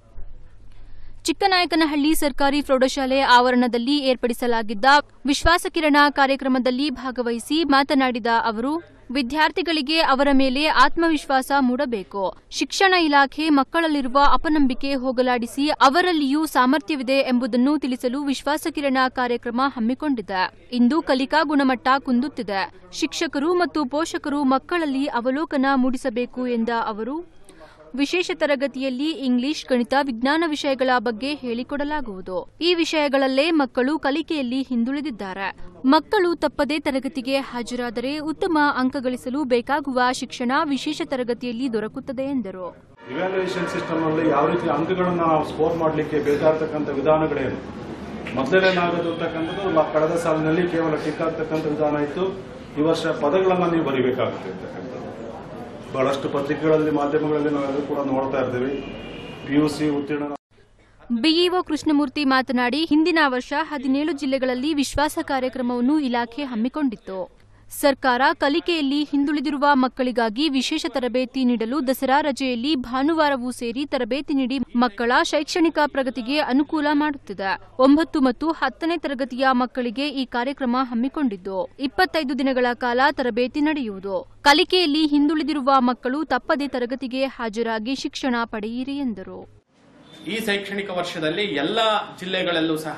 ಚಿಕ್ಕನಾಯಕನಹಳ್ಳಿ ಸರ್ಕಾರಿ ಪ್ರೌಢಶಾಲೆ ಆವರಣದಲ್ಲಿ ಏರ್ಪಡಿಸಲಾಗಿದ್ದ ವಿಶ್ವಾಸ ಕಿರಣ ಕಾರ್ಯಕ್ರಮದಲ್ಲಿ ಭಾಗವಹಿಸಿ ಮಾತನಾಡಿದ ಅವರು ವಿದ್ಯಾರ್ಥಿಗಳಿಗೆ ಅವರ ಮೇಲೆ ಆತ್ಮವಿಶ್ವಾಸ ಮೂಡಬೇಕು ಶಿಕ್ಷಣ ಇಲಾಖೆ ಮಕ್ಕಳಲ್ಲಿರುವ ಅಪನಂಬಿಕೆ ಹೋಗಲಾಡಿಸಿ ಅವರಲ್ಲಿಯೂ ಸಾಮರ್ಥ್ಯವಿದೆ ಎಂಬುದನ್ನು ತಿಳಿಸಲು ವಿಶ್ವಾಸ ಕಿರಣ ಕಾರ್ಯಕ್ರಮ ಹಮ್ಮಿಕೊಂಡಿದೆ ಇಂದು ಕಲಿಕಾ ಗುಣಮಟ್ಟ ಕುಂದುತ್ತಿದೆ ಶಿಕ್ಷಕರು ಮತ್ತು ಪೋಷಕರು ಮಕ್ಕಳಲ್ಲಿ ಅವಲೋಕನ ಮೂಡಿಸಬೇಕು ಎಂದ ಅವರು ವಿಶೇಷ ತರಗತಿಯಲ್ಲಿ ಇಂಗ್ಲಿಷ್ ಗಣಿತ ವಿಜ್ಞಾನ ವಿಷಯಗಳ ಬಗ್ಗೆ ಹೇಳಿಕೊಡಲಾಗುವುದು ಈ ವಿಷಯಗಳಲ್ಲೇ ಮಕ್ಕಳು ಕಲಿಕೆಯಲ್ಲಿ ಹಿಂದುಳಿದಿದ್ದಾರೆ ಮಕ್ಕಳು ತಪ್ಪದೇ ತರಗತಿಗೆ ಹಾಜರಾದರೆ ಉತ್ತಮ ಅಂಕ ಗಳಿಸಲು ಬೇಕಾಗುವ ಶಿಕ್ಷಣ ವಿಶೇಷ ತರಗತಿಯಲ್ಲಿ ದೊರಕುತ್ತದೆ ಎಂದರು ಇವ್ಯಾಲ್ಯೂಯೇಷನ್ ಸಿಸ್ಟಮ್ ಅಲ್ಲಿ ಯಾವ ರೀತಿ ಅಂಕಗಳನ್ನು ನಾವು ಸ್ಕೋರ್ ಮಾಡಲಿಕ್ಕೆ ಬೇಕಾಗಿರ್ತಕ್ಕಂಥ ವಿಧಾನಗಳೇನು ಮೊದಲೇನಾಗೋದು ಅಂತಕ್ಕಂಥದ್ದು ಲ- ಕಳೆದ ಸಾಲಿನಲ್ಲಿ ಕೇವಲ ಟಿಕ್ ಆಗ್ತಕ್ಕಂಥ ವಿಧಾನ ಇತ್ತು ಈ ವರ್ಷ ಪದಗಳನ್ನು ನೀವು ಬರಿಬೇಕಾಗುತ್ತೆ ಅಂತಕ್ಕಂಥದ್ದು ಬಹಳಷ್ಟು ಪತ್ರಿಕೆಗಳಲ್ಲಿ ಮಾಧ್ಯಮಗಳಲ್ಲಿ ನಾವೆಲ್ಲರೂ ಕೂಡ ನೋಡ್ತಾ ಇರ್ತೀವಿ ಪಿ ಯು ಸಿ ಉತ್ತೀರ್ಣ ಬಿಇಒ ಕೃಷ್ಣಮೂರ್ತಿ ಮಾತನಾಡಿ ಹಿಂದಿನ ವರ್ಷ ಹದಿನೇಳು ಜಿಲ್ಲೆಗಳಲ್ಲಿ ವಿಶ್ವಾಸ ಕಾರ್ಯಕ್ರಮವನ್ನು ಇಲಾಖೆ ಹಮ್ಮಿಕೊಂಡಿತ್ತು ಸರ್ಕಾರ ಕಲಿಕೆಯಲ್ಲಿ ಹಿಂದುಳಿದಿರುವ ಮಕ್ಕಳಿಗಾಗಿ ವಿಶೇಷ ತರಬೇತಿ ನೀಡಲು ದಸರಾ ರಜೆಯಲ್ಲಿ ಭಾನುವಾರವೂ ಸೇರಿ ತರಬೇತಿ ನೀಡಿ ಮಕ್ಕಳ ಶೈಕ್ಷಣಿಕ ಪ್ರಗತಿಗೆ ಅನುಕೂಲ ಮಾಡುತ್ತಿದೆ ಒಂಬತ್ತು ಮತ್ತು ಹತ್ತನೇ ತರಗತಿಯ ಮಕ್ಕಳಿಗೆ ಈ ಕಾರ್ಯಕ್ರಮ ಹಮ್ಮಿಕೊಂಡಿದ್ದು ಇಪ್ಪತ್ತೈದು ದಿನಗಳ ಕಾಲ ತರಬೇತಿ ನಡೆಯುವುದು ಕಲಿಕೆಯಲ್ಲಿ ಹಿಂದುಳಿದಿರುವ ಮಕ್ಕಳು ತಪ್ಪದೆ ತರಗತಿಗೆ ಹಾಜರಾಗಿ ಶಿಕ್ಷಣ ಪಡೆಯಿರಿ ಎಂದರು ಈ ಶೈಕ್ಷಣಿಕ ವರ್ಷದಲ್ಲಿ ಎಲ್ಲ ಜಿಲ್ಲೆಗಳಲ್ಲೂ ಸಹ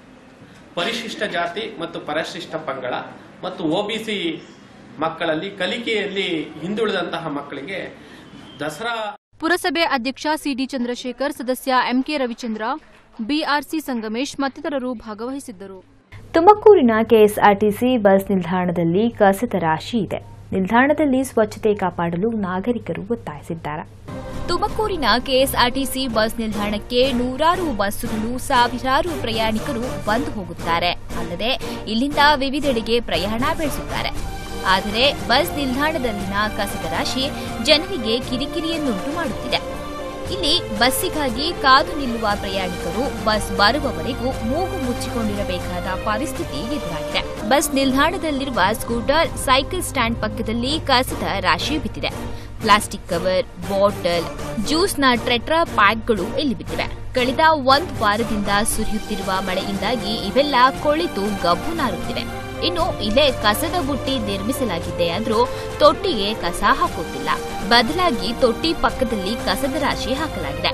ಪರಿಶಿಷ್ಟ ಜಾತಿ ಮತ್ತು ಪರಿಶಿಷ್ಟ ಪಂಗಡ ಮತ್ತು ಒಬಿಸಿ ಮಕ್ಕಳಲ್ಲಿ ಕಲಿಕೆಯಲ್ಲಿ ಹಿಂದುಳಿದಂತಹ ಮಕ್ಕಳಿಗೆ ದಸರಾ ಪುರಸಭೆ ಅಧ್ಯಕ್ಷ ಸಿಡಿ ಚಂದ್ರಶೇಖರ್ ಸದಸ್ಯ ಎಂಕೆ ರವಿಚಂದ್ರ ಬಿಆರ್ಸಿ ಸಂಗಮೇಶ್ ಮತ್ತಿತರರು ಭಾಗವಹಿಸಿದ್ದರು ತುಮಕೂರಿನ ಕೆಎಸ್ಆರ್ಟಿಸಿ ಬಸ್ ನಿಲ್ದಾಣದಲ್ಲಿ ಕಸದ ರಾಶಿ ಇದೆ ನಿಲ್ದಾಣದಲ್ಲಿ ಸ್ವಚ್ಛತೆ ಕಾಪಾಡಲು ನಾಗರಿಕರು ಒತ್ತಾಯಿಸಿದ್ದಾರೆ ತುಮಕೂರಿನ ಕೆಎಸ್ಆರ್ಟಿಸಿ ಬಸ್ ನಿಲ್ದಾಣಕ್ಕೆ ನೂರಾರು ಬಸ್ಸುಗಳು ಸಾವಿರಾರು ಪ್ರಯಾಣಿಕರು ಬಂದು ಹೋಗುತ್ತಾರೆ ಅಲ್ಲದೆ ಇಲ್ಲಿಂದ ವಿವಿಧೆಡೆಗೆ ಪ್ರಯಾಣ ಬೆಳೆಸುತ್ತಾರೆ ಆದರೆ ಬಸ್ ನಿಲ್ದಾಣದಲ್ಲಿನ ಕಸದ ರಾಶಿ ಜನರಿಗೆ ಕಿರಿಕಿರಿಯನ್ನುಂಟು ಮಾಡುತ್ತಿದೆ ಇಲ್ಲಿ ಬಸ್ಸಿಗಾಗಿ ಕಾದು ನಿಲ್ಲುವ ಪ್ರಯಾಣಿಕರು ಬಸ್ ಬರುವವರೆಗೂ ಮೂಗು ಮುಚ್ಚಿಕೊಂಡಿರಬೇಕಾದ ಪರಿಸ್ಥಿತಿ ಎದುರಾಗಿದೆ ಬಸ್ ನಿಲ್ದಾಣದಲ್ಲಿರುವ ಸ್ಕೂಟರ್ ಸೈಕಲ್ ಸ್ಟ್ಯಾಂಡ್ ಪಕ್ಕದಲ್ಲಿ ಕಸದ ರಾಶಿ ಬಿದ್ದಿದೆ ಪ್ಲಾಸ್ಟಿಕ್ ಕವರ್ ಬಾಟಲ್ ಜ್ಯೂಸ್ನ ಟ್ರೆಟ್ರಾ ಪ್ಯಾಕ್ಗಳು ಇಲ್ಲಿ ಬಿದ್ದಿವೆ ಕಳೆದ ಒಂದು ವಾರದಿಂದ ಸುರಿಯುತ್ತಿರುವ ಮಳೆಯಿಂದಾಗಿ ಇವೆಲ್ಲ ಕೊಳಿತು ಗಬ್ಬು ನಾರುತ್ತಿವೆ ಇನ್ನು ಇಲ್ಲೇ ಕಸದ ಬುಟ್ಟಿ ನಿರ್ಮಿಸಲಾಗಿದೆ ಆದ್ರೂ ತೊಟ್ಟಿಗೆ ಕಸ ಹಾಕುತ್ತಿಲ್ಲ ಬದಲಾಗಿ ತೊಟ್ಟಿ ಪಕ್ಕದಲ್ಲಿ ಕಸದ ರಾಶಿ ಹಾಕಲಾಗಿದೆ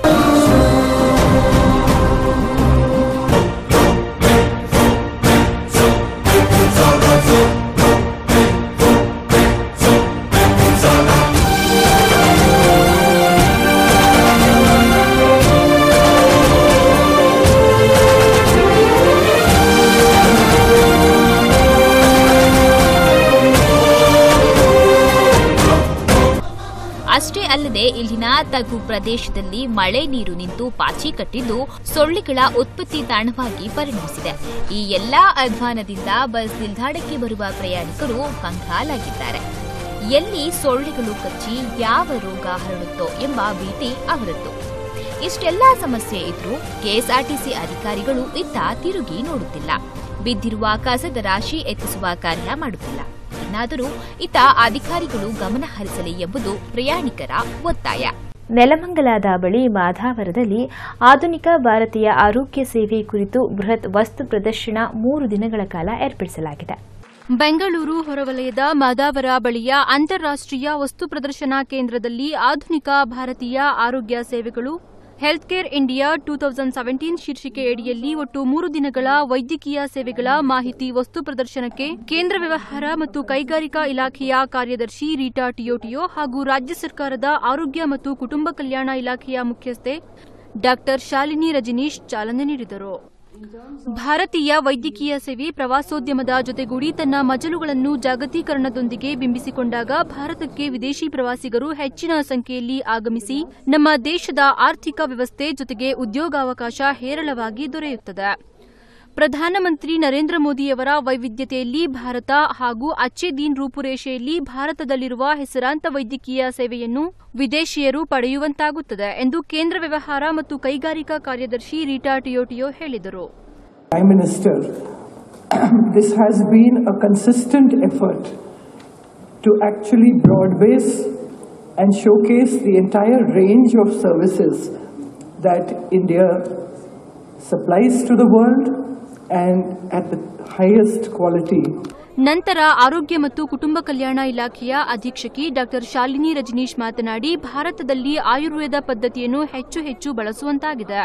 ಅಷ್ಟೇ ಅಲ್ಲದೆ ಇಲ್ಲಿನ ತಗ್ಗು ಪ್ರದೇಶದಲ್ಲಿ ಮಳೆ ನೀರು ನಿಂತು ಪಾಚಿ ಕಟ್ಟಿದ್ದು ಸೊಳ್ಳೆಗಳ ಉತ್ಪತ್ತಿ ತಾಣವಾಗಿ ಪರಿಣಮಿಸಿದೆ ಈ ಎಲ್ಲಾ ಅಧ್ವಾನದಿಂದ ಬಸ್ ನಿಲ್ದಾಣಕ್ಕೆ ಬರುವ ಪ್ರಯಾಣಿಕರು ಕಂಗಾಲಾಗಿದ್ದಾರೆ ಎಲ್ಲಿ ಸೊಳ್ಳೆಗಳು ಕಚ್ಚಿ ಯಾವ ರೋಗ ಹರಡುತ್ತೋ ಎಂಬ ಭೀತಿ ಅವರದ್ದು ಇಷ್ಟೆಲ್ಲಾ ಸಮಸ್ಯೆ ಇದ್ರೂ ಕೆಎಸ್ಆರ್ಟಿಸಿ ಅಧಿಕಾರಿಗಳು ಇತ್ತ ತಿರುಗಿ ನೋಡುತ್ತಿಲ್ಲ ಬಿದ್ದಿರುವ ಕಸದ ರಾಶಿ ಎತ್ತಿಸುವ ಕಾರ್ಯ ಮಾಡುತ್ತಿಲ್ಲ ಇನ್ನಾದರೂ ಇತ್ತ ಅಧಿಕಾರಿಗಳು ಗಮನ ಹರಿಸಲಿ ಎಂಬುದು ಪ್ರಯಾಣಿಕರ ಒತ್ತಾಯ ನೆಲಮಂಗಲದ ಬಳಿ ಮಾಧಾವರದಲ್ಲಿ ಆಧುನಿಕ ಭಾರತೀಯ ಆರೋಗ್ಯ ಸೇವೆ ಕುರಿತು ಬೃಹತ್ ವಸ್ತು ಪ್ರದರ್ಶನ ಮೂರು ದಿನಗಳ ಕಾಲ ಏರ್ಪಡಿಸಲಾಗಿದೆ ಬೆಂಗಳೂರು ಹೊರವಲಯದ ಮಾದಾವರ ಬಳಿಯ ಅಂತಾರಾಷ್ಟ್ರೀಯ ವಸ್ತು ಪ್ರದರ್ಶನ ಕೇಂದ್ರದಲ್ಲಿ ಆಧುನಿಕ ಭಾರತೀಯ ಆರೋಗ್ಯ ಸೇವೆಗಳು health care India two thousand seventeen ಶೀರ್ಷಿಕೆಯಡಿಯಲ್ಲಿ ಒಟ್ಟು ಮೂರು ದಿನಗಳ ವೈದ್ಯಕೀಯ ಸೇವೆಗಳ ಮಾಹಿತಿ ವಸ್ತು ಪ್ರದರ್ಶನಕ್ಕೆ ಕೇಂದ್ರ ವ್ಯವಹಾರ ಮತ್ತು ಕೈಗಾರಿಕಾ ಇಲಾಖೆಯ ಕಾರ್ಯದರ್ಶಿ ರೀಟಾ ಟಿಯೋಟಿಯೋ ಹಾಗೂ ರಾಜ್ಯ ಸರ್ಕಾರದ ಆರೋಗ್ಯ ಮತ್ತು ಕುಟುಂಬ ಕಲ್ಯಾಣ ಇಲಾಖೆಯ ಮುಖ್ಯಸ್ಥೆ ಡಾ ಶಾಲಿನಿ ರಜನೀಶ್ ಚಾಲನೆ ನೀಡಿದರು ಭಾರತೀಯ ವೈದ್ಯಕೀಯ ಸೇವೆ ಪ್ರವಾಸೋದ್ಯಮದ ಜೊತೆಗೂಡಿ ತನ್ನ ಮಜಲುಗಳನ್ನು ಜಾಗತೀಕರಣದೊಂದಿಗೆ ಬಿಂಬಿಸಿಕೊಂಡಾಗ ಭಾರತಕ್ಕೆ ವಿದೇಶಿ ಪ್ರವಾಸಿಗರು ಹೆಚ್ಚಿನ ಸಂಖ್ಯೆಯಲ್ಲಿ ಆಗಮಿಸಿ ನಮ್ಮ ದೇಶದ ಆರ್ಥಿಕ ವ್ಯವಸ್ಥೆ ಜೊತೆಗೆ ಉದ್ಯೋಗಾವಕಾಶ ಹೇರಳವಾಗಿ ದೊರೆಯುತ್ತದೆ ಪ್ರಧಾನಮಂತ್ರಿ ನರೇಂದ್ರ ಮೋದಿಯವರ ವೈವಿಧ್ಯತೆಯಲ್ಲಿ ಭಾರತ ಹಾಗೂ ಅಚ್ಚೆ ದೀನ್ ರೂಪುರೇಷೆಯಲ್ಲಿ ಭಾರತದಲ್ಲಿರುವ ಹೆಸರಾಂತ ವೈದ್ಯಕೀಯ ಸೇವೆಯನ್ನು ವಿದೇಶಿಯರು ಪಡೆಯುವಂತಾಗುತ್ತದೆ ಎಂದು ಕೇಂದ್ರ ವ್ಯವಹಾರ ಮತ್ತು ಕೈಗಾರಿಕಾ ಕಾರ್ಯದರ್ಶಿ ರೀಟಾ ಟಿಯೋಟಿಯೋ ಹೇಳಿದರು Prime Minister, this has been a consistent effort to actually broad base and showcase the entire range of services that India supplies to the world and at the highest quality. ನಂತರ ಆರೋಗ್ಯ ಮತ್ತು ಕುಟುಂಬ ಕಲ್ಯಾಣ ಇಲಾಖೆಯ ಅಧೀಕ್ಷಕಿ ಡಾ ಶಾಲಿನಿ ರಜನೀಶ್ ಮಾತನಾಡಿ ಭಾರತದಲ್ಲಿ ಆಯುರ್ವೇದ ಪದ್ಧತಿಯನ್ನು ಹೆಚ್ಚು ಹೆಚ್ಚು ಬಳಸುವಂತಾಗಿದೆ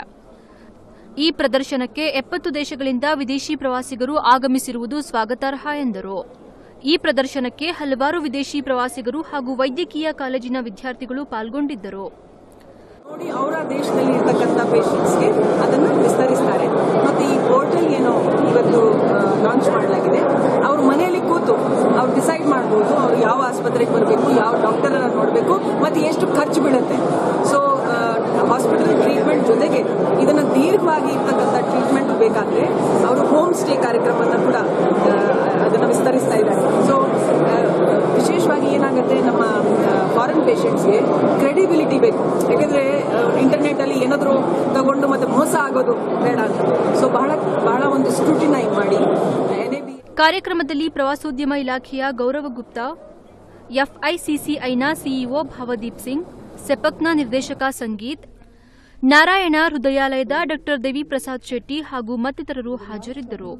ಈ ಪ್ರದರ್ಶನಕ್ಕೆ ಎಪ್ಪತ್ತು ದೇಶಗಳಿಂದ ವಿದೇಶಿ ಪ್ರವಾಸಿಗರು ಆಗಮಿಸಿರುವುದು ಸ್ವಾಗತಾರ್ಹ ಎಂದರು ಈ ಪ್ರದರ್ಶನಕ್ಕೆ ಹಲವಾರು ವಿದೇಶಿ ಪ್ರವಾಸಿಗರು ಹಾಗೂ ವೈದ್ಯಕೀಯ ಕಾಲೇಜಿನ ವಿದ್ಯಾರ್ಥಿಗಳು ಪಾಲ್ಗೊಂಡಿದ್ದರು ನೋಡಿ ಅವರ ದೇಶದಲ್ಲಿ ಇರ್ತಕ್ಕಂಥ ಪೇಷಂಟ್ಸ್ಗೆ ಅದನ್ನು ವಿಸ್ತರಿಸ್ತಾರೆ ಮತ್ತೆ ಈ ಪೋರ್ಟಲ್ ಏನೋ ಇವತ್ತು ಲಾಂಚ್ ಮಾಡಲಾಗಿದೆ ಅವ್ರ ಮನೆಯಲ್ಲಿ ಕೂತು ಅವ್ರು ಡಿಸೈಡ್ ಮಾಡ್ಬೋದು ಅವ್ರು ಯಾವ ಆಸ್ಪತ್ರೆಗೆ ಬರಬೇಕು ಯಾವ ಡಾಕ್ಟರ್ ಅನ್ನ ನೋಡಬೇಕು ಮತ್ತೆ ಎಷ್ಟು ಖರ್ಚು ಬೀಳುತ್ತೆ ಸೊ ಹಾಸ್ಪಿಟಲ್ ಟ್ರೀಟ್ಮೆಂಟ್ ಜೊತೆಗೆ ಇದನ್ನ ದೀರ್ಘವಾಗಿ ಇರ್ತಕ್ಕಂಥ ಟ್ರೀಟ್ಮೆಂಟ್ ಬೇಕಾದ್ರೆ ಅವರು ಹೋಮ್ ಸ್ಟೇ ಕಾರ್ಯಕ್ರಮನ ಕೂಡ ಆ, ಅದನ್ನ ವಿಸ್ತರಿಸ್ತಾ ಇದ್ದಾರೆ ಸೊ ವಿಶೇಷವಾಗಿ ಏನಾಗುತ್ತೆ ನಮ್ಮ ಫಾರಿನ್ ಪೇಷಂಟ್ಸ್ಗೆ ಕ್ರೆಡಿಬಿಲಿಟಿ ಬೇಕು ಯಾಕಂದ್ರೆ ಇಂಟರ್ನೆಟ್ ಅಲ್ಲಿ ಏನಾದರೂ ತಗೊಂಡು ಮತ್ತೆ ಮೋಸ ಆಗೋದು ಬೇಡ ಅಂತ ಸೊ ಬಹಳ ಬಹಳ ಒಂದು ಸ್ಕ್ರೂಟಿನೈ ಮಾಡಿ ಕಾರ್ಯಕ್ರಮದಲ್ಲಿ ಪ್ರವಾಸೋದ್ಯಮ ಇಲಾಖೆಯ ಗೌರವ ಗುಪ್ತಾ ಎಫ್ಐಸಿಸಿಐನ ಸಿಇಒ ಭಾವದೀಪ್ ಸಿಂಗ್ ಸೆಪಕ್ನ ನಿರ್ದೇಶಕ ಸಂಗೀತ್ ನಾರಾಯಣ ಹೃದಯಾಲಯದ ಡಾ ದೇವಿ ಪ್ರಸಾದ್ ಶೆಟ್ಟಿ ಹಾಗೂ ಮತ್ತಿತರರು ಹಾಜರಿದ್ದರು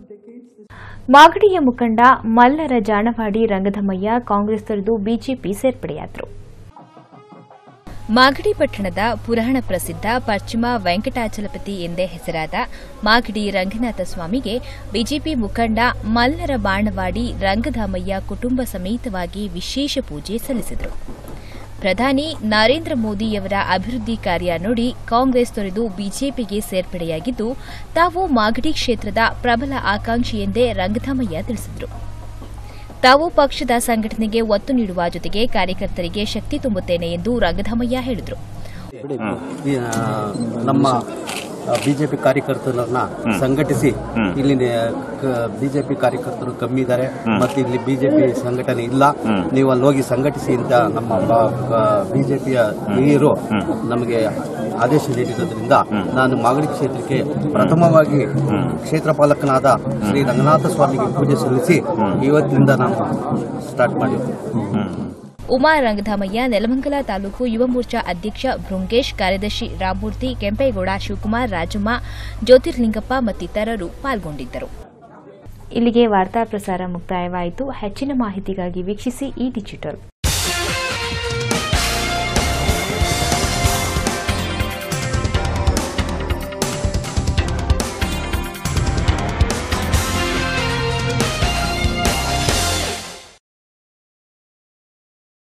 ಮಾಗಡಿಯ ಮುಖಂಡ ಮಲ್ಲರ ಜಾಣವಾಡಿ ರಂಗಧಮಯ್ಯ ಕಾಂಗ್ರೆಸ್ ತೊರೆದು ಬಿಜೆಪಿ ಸೇರ್ಪಡೆಯಾದರು ಮಾಗಡಿ ಪಟ್ಟಣದ ಪುರಾಣ ಪ್ರಸಿದ್ಧ ಪಶ್ಚಿಮ ವೆಂಕಟಾಚಲಪತಿ ಎಂದೇ ಹೆಸರಾದ ಮಾಗಡಿ ರಂಗನಾಥ ಸ್ವಾಮಿಗೆ ಬಿಜೆಪಿ ಮುಖಂಡ ಮಲ್ಲರ ಬಾಣವಾಡಿ ರಂಗಧಾಮಯ್ಯ ಕುಟುಂಬ ಸಮೇತವಾಗಿ ವಿಶೇಷ ಪೂಜೆ ಸಲ್ಲಿಸಿದರು ಪ್ರಧಾನಿ ನರೇಂದ್ರ ಮೋದಿಯವರ ಅಭಿವೃದ್ಧಿ ಕಾರ್ಯ ನೋಡಿ ಕಾಂಗ್ರೆಸ್ ತೊರೆದು ಬಿಜೆಪಿಗೆ ಸೇರ್ಪಡೆಯಾಗಿದ್ದು ತಾವು ಮಾಗಡಿ ಕ್ಷೇತ್ರದ ಪ್ರಬಲ ಆಕಾಂಕ್ಷಿ ಎಂದೇ ರಂಗಧಾಮಯ್ಯ ತಿಳಿಸಿದರು ತಾವು ಪಕ್ಷದ ಸಂಘಟನೆಗೆ ಒತ್ತು ನೀಡುವ ಜೊತೆಗೆ ಕಾರ್ಯಕರ್ತರಿಗೆ ಶಕ್ತಿ ತುಂಬುತ್ತೇನೆ ಎಂದು ರಂಗಧಾಮಯ್ಯ ಹೇಳಿದರು ಈ, ಆ, ನಮ್ಮ ಬಿಜೆಪಿ ಕಾರ್ಯಕರ್ತರನ್ನ ಸಂಘಟಿಸಿ ಇಲ್ಲಿ ಬಿಜೆಪಿ ಕಾರ್ಯಕರ್ತರು ಕಮ್ಮಿ ಇದ್ದಾರೆ ಮತ್ತೆ ಇಲ್ಲಿ ಬಿಜೆಪಿ ಸಂಘಟನೆ ಇಲ್ಲ ನೀವು ಅಲ್ಲಿ ಹೋಗಿ ಸಂಘಟಿಸಿ ಅಂತ ನಮ್ಮ ಬಿಜೆಪಿಯ ಹಿರಿಯರು ನಮಗೆ ಆದೇಶ ನೀಡಿರೋದ್ರಿಂದ ನಾನು ಮಾಗಡಿ ಕ್ಷೇತ್ರಕ್ಕೆ ಪ್ರಥಮವಾಗಿ ಕ್ಷೇತ್ರ ಪಾಲಕನಾದ ಶ್ರೀ ರಂಗನಾಥ ಸ್ವಾಮಿಗೆ ಪೂಜೆ ಸಲ್ಲಿಸಿ ಇವತ್ತಿನಿಂದ ನಾನು ಸ್ಟಾರ್ಟ್ ಮಾಡಿದ್ದೆ ಉಮಾ ರಂಗಧಾಮಯ್ಯ ನೆಲಮಂಗಲ ತಾಲೂಕು ಯುವ ಮೋರ್ಚಾ ಅಧ್ಯಕ್ಷ ಭೃಂಗೇಶ್ ಕಾರ್ಯದರ್ಶಿ ರಾಮಮೂರ್ತಿ ಕೆಂಪೇಗೌಡ ಶಿವಕುಮಾರ್ ರಾಜಮ್ಮ ಜ್ಯೋತಿರ್ಲಿಂಗಪ್ಪ ಮತ್ತಿತರರು ಪಾಲ್ಗೊಂಡಿದ್ದರು ಇಲ್ಲಿಗೆ ವಾರ್ತಾ ಪ್ರಸಾರ ಮುಕ್ತಾಯವಾಯಿತು ಹೆಚ್ಚಿನ ಮಾಹಿತಿಗಾಗಿ ವೀಕ್ಷಿಸಿ ಈ ಡಿಜಿಟಲ್